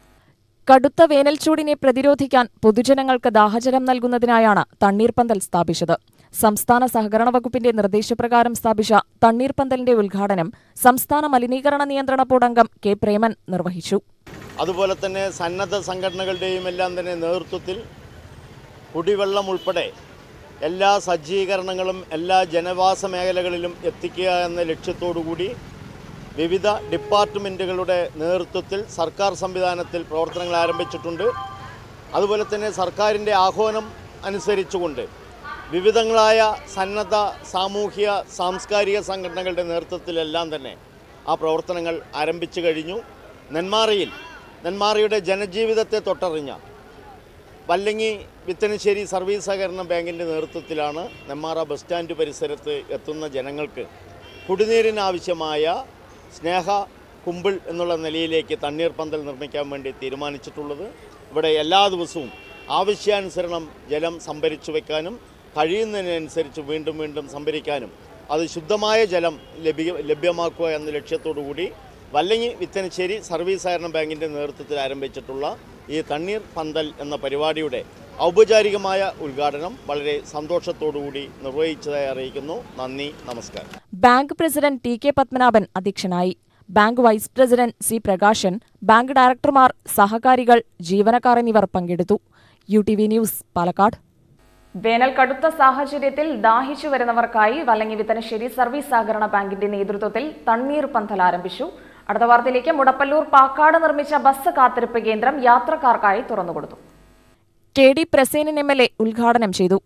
കടുത്ത വേനൽച്ചൂടിനെ പ്രതിരോധിക്കാൻ പൊതുജനങ്ങൾക്ക് ദാഹജലം നൽകുന്നതിനായാണ് തണ്ണീർപ്പന്തൽ സ്ഥാപിച്ചത് സംസ്ഥാന സഹകരണ വകുപ്പിന്റെ നിർദ്ദേശപ്രകാരം സ്ഥാപിച്ച തണ്ണീർപ്പന്തലിന്റെ ഉദ്ഘാടനം സംസ്ഥാന മലിനീകരണ നിയന്ത്രണ ബോർഡ് അംഗം കെ പ്രേമൻ നിർവഹിച്ചു അതുപോലെ തന്നെ സന്നദ്ധ സംഘടനകളുടെയും എല്ലാം തന്നെ നേതൃത്വത്തിൽ കുടിവെള്ളം ഉൾപ്പെടെ എല്ലാ സജ്ജീകരണങ്ങളും എല്ലാ ജനവാസ മേഖലകളിലും എത്തിക്കുക എന്ന ലക്ഷ്യത്തോടു കൂടി വിവിധ ഡിപ്പാർട്ട്മെൻറ്റുകളുടെ നേതൃത്വത്തിൽ സർക്കാർ സംവിധാനത്തിൽ പ്രവർത്തനങ്ങൾ ആരംഭിച്ചിട്ടുണ്ട് അതുപോലെ തന്നെ സർക്കാരിൻ്റെ ആഹ്വാനം അനുസരിച്ചുകൊണ്ട് വിവിധങ്ങളായ സന്നദ്ധ സാമൂഹ്യ സാംസ്കാരിക സംഘടനകളുടെ നേതൃത്വത്തിലെല്ലാം തന്നെ ആ പ്രവർത്തനങ്ങൾ ആരംഭിച്ചു കഴിഞ്ഞു നെന്മാറയിൽ നെന്മാറയുടെ ജനജീവിതത്തെ തൊട്ടറിഞ്ഞ വല്ലങ്ങി വിത്തനശ്ശേരി സർവീസ് സഹകരണ ബാങ്കിൻ്റെ നേതൃത്വത്തിലാണ് നെന്മാറ ബസ് സ്റ്റാൻഡ് പരിസരത്ത് എത്തുന്ന ജനങ്ങൾക്ക് കുടിനീരിനാവശ്യമായ സ്നേഹ കുമ്പിൾ എന്നുള്ള നിലയിലേക്ക് തണ്ണീർ പന്തൽ നിർമ്മിക്കാൻ വേണ്ടി തീരുമാനിച്ചിട്ടുള്ളത് ഇവിടെ എല്ലാ ദിവസവും ആവശ്യാനുസരണം ജലം സംഭരിച്ചു വെക്കാനും കഴിയുന്നതിനനുസരിച്ച് വീണ്ടും വീണ്ടും സംഭരിക്കാനും അത് ശുദ്ധമായ ജലം ലഭ്യ ലഭ്യമാക്കുക എന്ന ലക്ഷ്യത്തോടു കൂടി വല്ലങ്ങി വിത്തനശ്ശേരി സർവീസ് സഹകരണ ബാങ്കിൻ്റെ നേതൃത്വത്തിൽ ആരംഭിച്ചിട്ടുള്ള ഈ തണ്ണീർ പന്തൽ എന്ന പരിപാടിയുടെ ഔപചാരികമായ ഉദ്ഘാടനം വളരെ സന്തോഷത്തോടുകൂടി നിർവഹിച്ചതായി അറിയിക്കുന്നു നന്ദി നമസ്കാരം bank president T K Padmanabhan അധ്യക്ഷനായി bank vice president C Prakashan bank ഡയറക്ടർമാർ സഹകാരികൾ ജീവനക്കാർ എന്നിവർ പങ്കെടുത്തു U T V news Palakkad വേനൽ കടുത്ത സാഹചര്യത്തിൽ ദാഹിച്ചു വരുന്നവർക്കായി വല്ലങ്ങി വിത്തനശ്ശേരി സർവീസ് സഹകരണ ബാങ്കിന്റെ നേതൃത്വത്തിൽ തണ്ണീർ പന്തൽ ആരംഭിച്ചു അടുത്ത വാർത്തയിലേക്ക് മുടപ്പല്ലൂർ പാക്കാട് നിർമ്മിച്ച ബസ് കാത്തിരിപ്പ് കേന്ദ്രം യാത്രക്കാർക്കായി തുറന്നുകൊടുത്തു K D Prasenan M L A ഉദ്ഘാടനം ചെയ്തു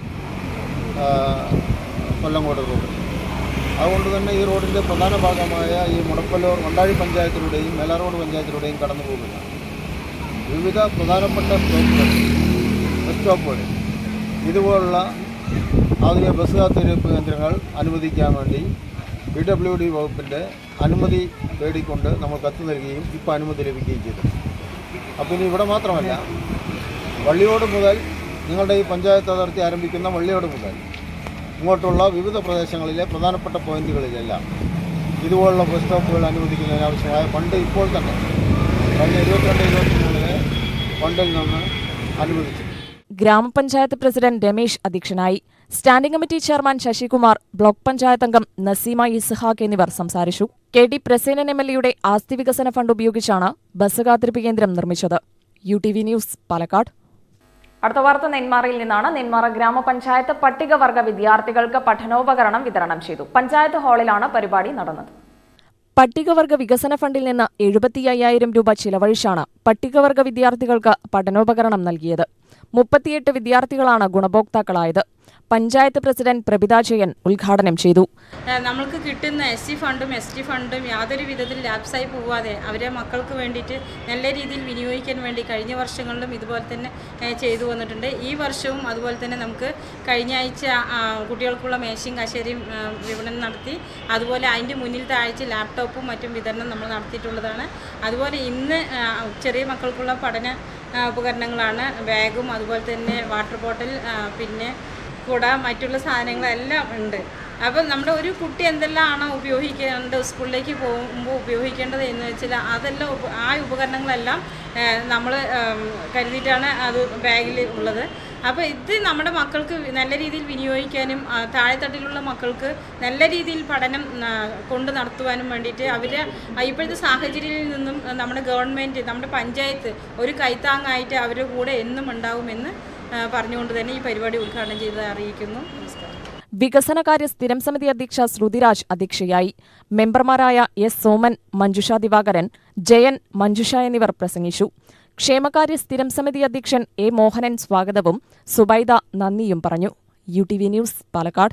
കൊല്ലങ്കോട് റോഡ് അതുകൊണ്ട് തന്നെ ഈ റോഡിൻ്റെ പ്രധാന ഭാഗമായ ഈ മുടപ്പല്ലൂർ മണ്ടാഴി പഞ്ചായത്തിലൂടെയും മേലാറോഡ് പഞ്ചായത്തിലൂടെയും കടന്നു പോകുക വിവിധ പ്രധാനപ്പെട്ട സ്റ്റോപ്പുകൾ ബസ് സ്റ്റോപ്പുകൾ ഇതുപോലുള്ള ആധുനിക ബസ് കാത്തിരിപ്പ് കേന്ദ്രങ്ങൾ അനുവദിക്കാൻ വേണ്ടി പി ഡബ്ല്യു ഡി വകുപ്പിൻ്റെ അനുമതി തേടിക്കൊണ്ട് നമ്മൾ കത്ത് നൽകുകയും ഇപ്പോൾ അനുമതി ലഭിക്കുകയും ചെയ്തു അപ്പോൾ ഇനി ഇവിടെ മാത്രമല്ല വള്ളിയോട് മുതൽ നിങ്ങളുടെ ഈ പഞ്ചായത്ത് അതിർത്തി ആരംഭിക്കുന്ന വള്ളിയോട് മുതൽ ഇങ്ങോട്ടുള്ള വിവിധ പ്രദേശങ്ങളിലെ പ്രധാനപ്പെട്ട പോയിന്റുകളിലെല്ലാം ഇതുപോലുള്ള ബസ് സ്റ്റോപ്പുകൾ അനുവദിക്കുന്നതിന് ആവശ്യമായ ഫണ്ട് ഇപ്പോൾ തന്നെ കഴിഞ്ഞ ഇരുപത്തിരണ്ട് ഇരുപത്തിമൂന്നിലെ ഫണ്ടിൽ നിന്ന് അനുവദിച്ചു ഗ്രാമപഞ്ചായത്ത് പ്രസിഡന്റ് രമേശ് അധ്യക്ഷനായി standing committee chairman Sasikumar block panchayat അംഗം നസീമ ഇസ്ഹാഖ് എന്നിവർ സംസാരിച്ചു K D Prasenan M L എയുടെ ആസ്തി വികസന ഫണ്ട് ഉപയോഗിച്ചാണ് ബസ് കാത്തിരിപ്പ് കേന്ദ്രം നിർമ്മിച്ചത് U T V news Palakkad അടുത്ത വാർത്ത നെന്മാറയിൽ നിന്നാണ് നെന്മാറ ഗ്രാമപഞ്ചായത്ത് പട്ടികവർഗ വിദ്യാർത്ഥികൾക്ക് പഠനോപകരണം വിതരണം ചെയ്തു പഞ്ചായത്ത് ഹാളിലാണ് പരിപാടി നടന്നത് പട്ടികവർഗ വികസന ഫണ്ടിൽ നിന്ന് എഴുപത്തി അയ്യായിരം രൂപ ചിലവഴിച്ചാണ് പട്ടികവർഗ വിദ്യാർത്ഥികൾക്ക് പഠനോപകരണം നൽകിയത് മുപ്പത്തിയെട്ട് വിദ്യാർത്ഥികളാണ് ഗുണഭോക്താക്കളായത് പഞ്ചായത്ത് പ്രസിഡന്റ് പ്രഭിത ജയൻ ഉദ്ഘാടനം ചെയ്തു ഏഹ് നമ്മൾക്ക് കിട്ടുന്ന എസ് സി ഫണ്ടും എസ് ടി ഫണ്ടും യാതൊരു വിധത്തിൽ ലാപ്സായി പോവാതെ അവരെ മക്കൾക്ക് വേണ്ടിയിട്ട് നല്ല രീതിയിൽ വിനിയോഗിക്കാൻ വേണ്ടി കഴിഞ്ഞ വർഷങ്ങളിലും ഇതുപോലെ തന്നെ ഏഹ് ചെയ്തു വന്നിട്ടുണ്ട് ഈ വർഷവും അതുപോലെ തന്നെ നമുക്ക് കഴിഞ്ഞ ആഴ്ച ആ, കുട്ടികൾക്കുള്ള മേശയും കശേരിയും ഏഹ് വിപണനം നടത്തി അതുപോലെ അതിൻ്റെ മുന്നിലത്തെ ആഴ്ച ലാപ്ടോപ്പും മറ്റും വിതരണം നമ്മൾ നടത്തിയിട്ടുള്ളതാണ് അതുപോലെ ഇന്ന് ആ, ചെറിയ മക്കൾക്കുള്ള പഠന ആ, ഉപകരണങ്ങളാണ് ബാഗും അതുപോലെ തന്നെ വാട്ടർ ബോട്ടിൽ ആ, പിന്നെ കുട മറ്റുള്ള സാധനങ്ങളെല്ലാം ഉണ്ട് അപ്പം നമ്മുടെ ഒരു കുട്ടി എന്തെല്ലാമാണോ ഉപയോഗിക്കേണ്ടത് സ്കൂളിലേക്ക് പോകുമ്പോൾ ഉപയോഗിക്കേണ്ടത് എന്ന് വെച്ചാൽ അതെല്ലാം ഉപ- ആ ഉപകരണങ്ങളെല്ലാം നമ്മൾ കരുതിയിട്ടാണ് അത് ബാഗിൽ ഉള്ളത് അപ്പോൾ ഇത് നമ്മുടെ മക്കൾക്ക് നല്ല രീതിയിൽ വിനിയോഗിക്കാനും ആ, താഴെത്തട്ടിലുള്ള മക്കൾക്ക് നല്ല രീതിയിൽ പഠനം ആ, കൊണ്ട് നടത്തുവാനും വേണ്ടിയിട്ട് അവർ ഇപ്പോഴത്തെ സാഹചര്യത്തിൽ നിന്നും നമ്മുടെ ഗവൺമെൻറ് നമ്മുടെ പഞ്ചായത്ത് ഒരു കൈത്താങ്ങായിട്ട് അവരുടെ കൂടെ എന്നും ഉണ്ടാവുമെന്ന് ആ, പറഞ്ഞുകൊണ്ട് തന്നെ ഈ പരിപാടി ഉദ്ഘാടനം ചെയ്ത് അറിയിക്കുന്നു നമസ്കാരം വികസനകാര്യ സ്ഥിരം സമിതി അധ്യക്ഷ ശ്രുതിരാജ് അധ്യക്ഷയായി മെമ്പർമാരായ എസ് സോമൻ മഞ്ജുഷ ദിവാകരൻ ജയൻ മഞ്ജുഷ എന്നിവർ പ്രസംഗിച്ചു ക്ഷേമകാര്യ സ്ഥിരം സമിതി അധ്യക്ഷൻ എ മോഹനൻ സ്വാഗതവും സുബൈദ നന്ദിയും പറഞ്ഞു U T V news Palakkad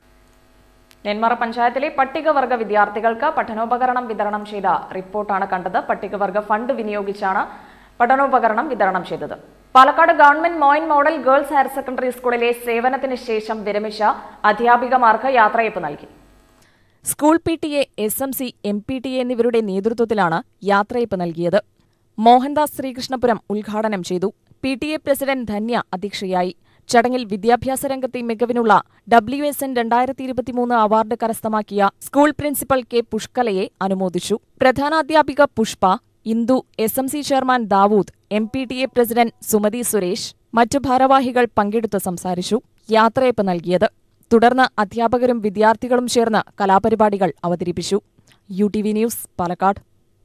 Nenmara പഞ്ചായത്തിലെ പട്ടികവർഗ വിദ്യാർത്ഥികൾക്ക് പഠനോപകരണം വിതരണം ചെയ്ത റിപ്പോർട്ടാണ് കണ്ടത് പട്ടികവർഗ ഫണ്ട് വിനിയോഗിച്ചാണ് പഠനോപകരണം വിതരണം ചെയ്തത് Palakkad government Moyin model girls higher secondary സ്കൂളിലെ സേവനത്തിന് ശേഷം വിരമിച്ച അധ്യാപികമാർക്ക് യാത്രയപ്പ് നൽകി school P T A S M C M P T A എന്നിവരുടെ നേതൃത്വത്തിലാണ് യാത്രയപ്പ് നൽകിയത് മോഹൻദാസ് ശ്രീകൃഷ്ണപുരം ഉദ്ഘാടനം ചെയ്തു P T A president Dhanya അധ്യക്ഷയായി ചടങ്ങിൽ വിദ്യാഭ്യാസ രംഗത്തെ മികവിനുള്ള ഡബ്ല്യു എസ് എൻ രണ്ടായിരത്തി ഇരുപത്തിമൂന്ന് അവാർഡ് കരസ്ഥമാക്കിയ സ്കൂൾ പ്രിൻസിപ്പൽ കെ പുഷ്കലയെ അനുമോദിച്ചു പ്രധാനാധ്യാപിക Pushpa Indu S M C chairman Dawood M P T A president Sumathi Suresh മറ്റു ഭാരവാഹികൾ പങ്കെടുത്ത് സംസാരിച്ചു യാത്രയപ്പ് നൽകിയത് തുടർന്ന് അധ്യാപകരും വിദ്യാർത്ഥികളും ചേർന്ന് കലാപരിപാടികൾ അവതരിപ്പിച്ചു U T V news Palakkad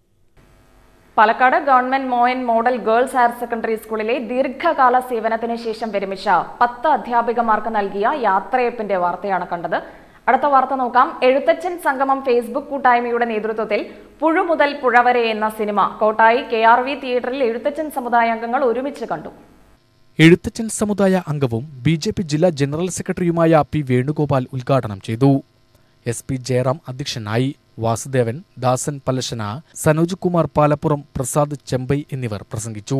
Palakkad government Moyan model girls higher secondary സ്കൂളിലെ ദീർഘകാല സേവനത്തിന് ശേഷം വിരമിച്ച പത്ത് അധ്യാപികമാർക്ക് നൽകിയ യാത്രയപ്പിന്റെ വാർത്തയാണ് കണ്ടത് അടുത്ത വാർത്ത നോക്കാം എഴുത്തച്ഛൻ സംഗമം ഫേസ്ബുക്ക് കൂട്ടായ്മയുടെ നേതൃത്വത്തിൽ പുഴു മുതൽ പുഴ വരെ എന്ന cinema Kottayi K R V തിയേറ്ററിൽ എഴുത്തച്ഛൻ സമുദായ അംഗങ്ങൾ ഒരുമിച്ച് കണ്ടു എഴുത്തച്ഛൻ സമുദായ അംഗവും ബി ജെ പി ജില്ലാ ജനറൽ സെക്രട്ടറിയുമായ പി വേണുഗോപാൽ ഉദ്ഘാടനം ചെയ്തു എസ് പി ജയറാം അധ്യക്ഷനായി വാസുദേവൻ ദാസൻ പലശന സനോജ് കുമാർ പാലപ്പുറം പ്രസാദ് ചെമ്പൈ എന്നിവർ പ്രസംഗിച്ചു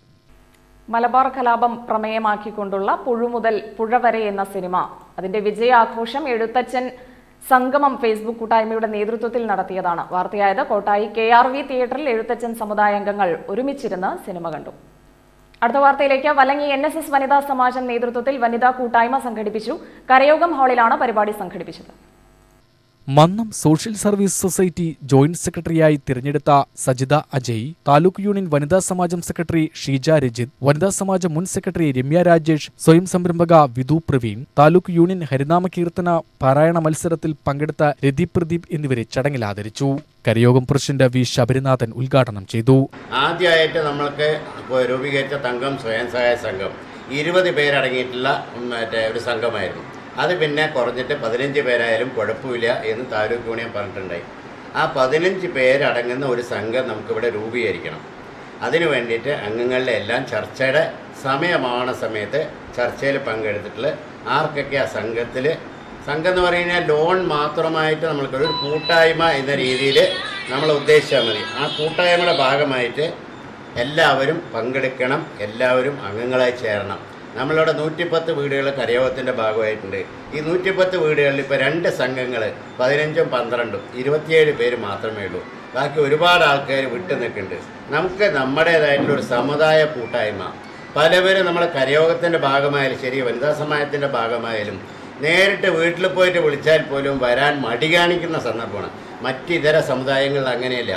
മലബാർ കലാപം പ്രമേയമാക്കിക്കൊണ്ടുള്ള പുഴു മുതൽ പുഴ വരെ എന്ന സിനിമ അതിന്റെ വിജയാഘോഷം എഴുത്തച്ഛൻ സംഗമം ഫേസ്ബുക്ക് കൂട്ടായ്മയുടെ നേതൃത്വത്തിൽ നടത്തിയതാണ് വാർത്തയായത് കോട്ടായി കെ ആർ വി തിയേറ്ററിൽ എഴുത്തച്ഛൻ സമുദായ അംഗങ്ങൾ ഒരുമിച്ചിരുന്ന് സിനിമ കണ്ടു അടുത്ത വാർത്തയിലേക്ക് വലങ്ങി എൻ എസ് എസ് വനിതാ സമാജം നേതൃത്വത്തിൽ വനിതാ കൂട്ടായ്മ സംഘടിപ്പിച്ചു കരയോഗം ഹാളിലാണ് പരിപാടി സംഘടിപ്പിച്ചത് Mannam social service society joint സെക്രട്ടറിയായി തിരഞ്ഞെടുത്ത സജിത അജയ് താലൂക്ക് യൂണിയൻ വനിതാ സമാജം സെക്രട്ടറി ഷീജ രജിത് വനിതാ സമാജം മുൻ സെക്രട്ടറി രമ്യ രാജേഷ് സ്വയം സംരംഭക വിധു പ്രവീൺ താലൂക്ക് യൂണിയൻ ഹരിനാമ കീർത്തന പാരായണ മത്സരത്തിൽ പങ്കെടുത്ത രതി പ്രദീപ് എന്നിവരെ ചടങ്ങിൽ ആദരിച്ചു കരയോഗം പ്രസിഡന്റ് വി ശബരിനാഥൻ ഉദ്ഘാടനം ചെയ്തു ആദ്യമായിട്ട് നമ്മൾക്ക് ഇപ്പോൾ രൂപീകരിച്ച തങ്കം സ്വയം സഹായ സംഘം ഇരുപത് പേരടങ്ങിയിട്ടുള്ള മറ്റേ ഒരു സംഘമായിരുന്നു അത് പിന്നെ കുറഞ്ഞിട്ട് പതിനഞ്ച് പേരായാലും കുഴപ്പമില്ല എന്ന് താലൂക്ക് യൂണിയൻ പറഞ്ഞിട്ടുണ്ടായി ആ പതിനഞ്ച് പേരടങ്ങുന്ന ഒരു സംഘം നമുക്കിവിടെ രൂപീകരിക്കണം അതിനു വേണ്ടിയിട്ട് അംഗങ്ങളുടെ എല്ലാം ചർച്ചയുടെ സമയമാണ സമയത്ത് ചർച്ചയിൽ പങ്കെടുത്തിട്ടുള്ള ആർക്കൊക്കെ ആ സംഘത്തിൽ സംഘം എന്ന് പറയുന്നത് ലോൺ മാത്രമായിട്ട് നമ്മൾക്ക് ഒരു കൂട്ടായ്മ എന്ന രീതിയിൽ നമ്മൾ ഉദ്ദേശിച്ചാൽ മതി ആ കൂട്ടായ്മയുടെ ഭാഗമായിട്ട് എല്ലാവരും പങ്കെടുക്കണം എല്ലാവരും അംഗങ്ങളായി ചേരണം നമ്മളിവിടെ നൂറ്റിപ്പത്ത് വീടുകൾ കരയോഗത്തിൻ്റെ ഭാഗമായിട്ടുണ്ട് ഈ നൂറ്റിപ്പത്ത് വീടുകളിൽ ഇപ്പോൾ രണ്ട് സംഘങ്ങൾ പതിനഞ്ചും പന്ത്രണ്ടും ഇരുപത്തിയേഴ് പേര് മാത്രമേ ഉള്ളൂ ബാക്കി ഒരുപാട് ആൾക്കാർ വിട്ടു നിൽക്കുന്നുണ്ട് നമുക്ക് നമ്മുടേതായിട്ടുള്ള ഒരു സമുദായ കൂട്ടായ്മ പലവരും നമ്മുടെ കരയോഗത്തിൻ്റെ ഭാഗമായാലും ശരി വനിതാ സമാജത്തിൻ്റെ ഭാഗമായാലും നേരിട്ട് വീട്ടിൽ പോയിട്ട് വിളിച്ചാൽ പോലും വരാൻ മടി കാണിക്കുന്ന സന്ദർഭമാണ് മറ്റിതര സമുദായങ്ങളിൽ അങ്ങനെയല്ല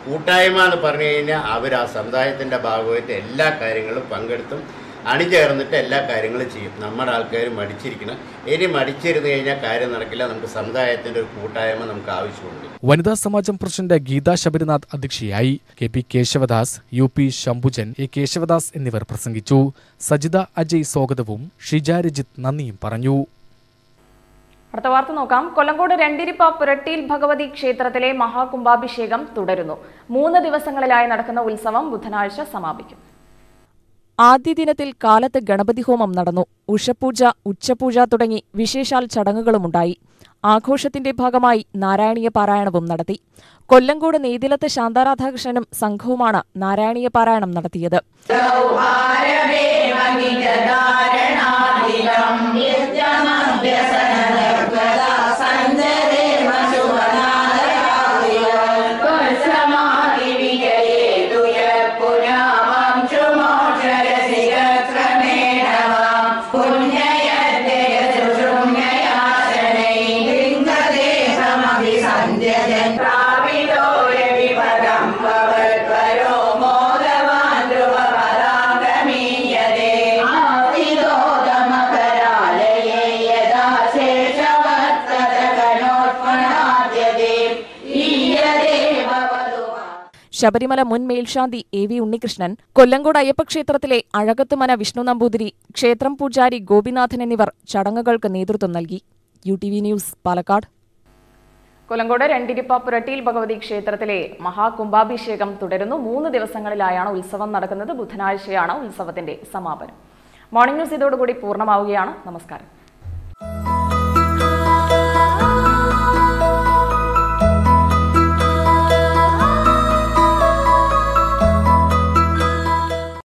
കൂട്ടായ്മ എന്ന് പറഞ്ഞു കഴിഞ്ഞാൽ അവർ ആ സമുദായത്തിൻ്റെ ഭാഗമായിട്ട് എല്ലാ കാര്യങ്ങളും പങ്കെടുത്തും അണിചേർന്നിട്ട് എല്ലാ കാര്യങ്ങളും ചെയ്യും നമ്മുടെ ആൾക്കാർ മടിച്ചിരിക്കണം ഇനി മടിച്ചിരുന്ന് കഴിഞ്ഞാൽ കാര്യം നടക്കില്ല നമുക്ക് സമുദായത്തിൻ്റെ ഒരു കൂട്ടായ്മ നമുക്ക് ആവശ്യമുണ്ട് വനിതാ സമാജം പ്രസിഡന്റ് ഗീതാ ശബരിനാഥ് അധ്യക്ഷയായി K P Keshavadas U P Shambhujan A Keshavadas എന്നിവർ പ്രസംഗിച്ചു സജിത അജയ് സ്വാഗതവും ഷിജ രജിത്ത് നന്ദിയും പറഞ്ഞു അടുത്ത വാർത്ത നോക്കാം കൊല്ലങ്കോട് രണ്ടിരിപ്പ പുരട്ടിയിൽ ഭഗവതി ക്ഷേത്രത്തിലെ മഹാകുംഭാഭിഷേകം തുടരുന്നു മൂന്ന് ദിവസങ്ങളിലായി നടക്കുന്ന ഉത്സവം ബുധനാഴ്ച സമാപിക്കും ആദ്യ ദിനത്തിൽ കാലത്ത് ഗണപതി ഹോമം നടന്നു ഉഷപൂജ ഉച്ചപൂജ തുടങ്ങി വിശേഷാൽ ചടങ്ങുകളുമുണ്ടായി ആഘോഷത്തിന്റെ ഭാഗമായി നാരായണീയ പാരായണവും നടത്തി കൊല്ലങ്കോട് നെയ്തിലത്ത് ശാന്താരാധാകൃഷ്ണനും സംഘവുമാണ് നാരായണീയ പാരായണം നടത്തിയത് ശബരിമല മുൻ മേൽശാന്തി എ വി ഉണ്ണികൃഷ്ണൻ കൊല്ലങ്കോട് അയ്യപ്പക്ഷേത്രത്തിലെ അഴകത്തുമന വിഷ്ണു നമ്പൂതിരി ക്ഷേത്രം പൂജാരി ഗോപിനാഥൻ എന്നിവർ ചടങ്ങുകൾക്ക് നേതൃത്വം നൽകി U T V news Palakkad Kollengode രണ്ടിരിപ്പ പുരട്ടിയിൽ ഭഗവതി ക്ഷേത്രത്തിലെ മഹാകുംഭാഭിഷേകം തുടരുന്നു മൂന്ന് ദിവസങ്ങളിലായാണ് ഉത്സവം നടക്കുന്നത് ബുധനാഴ്ചയാണ് ഉത്സവത്തിന്റെ സമാപനം മോർണിംഗ് ന്യൂസ് ഇതോടുകൂടി പൂർണ്ണമാവുകയാണ് നമസ്കാരം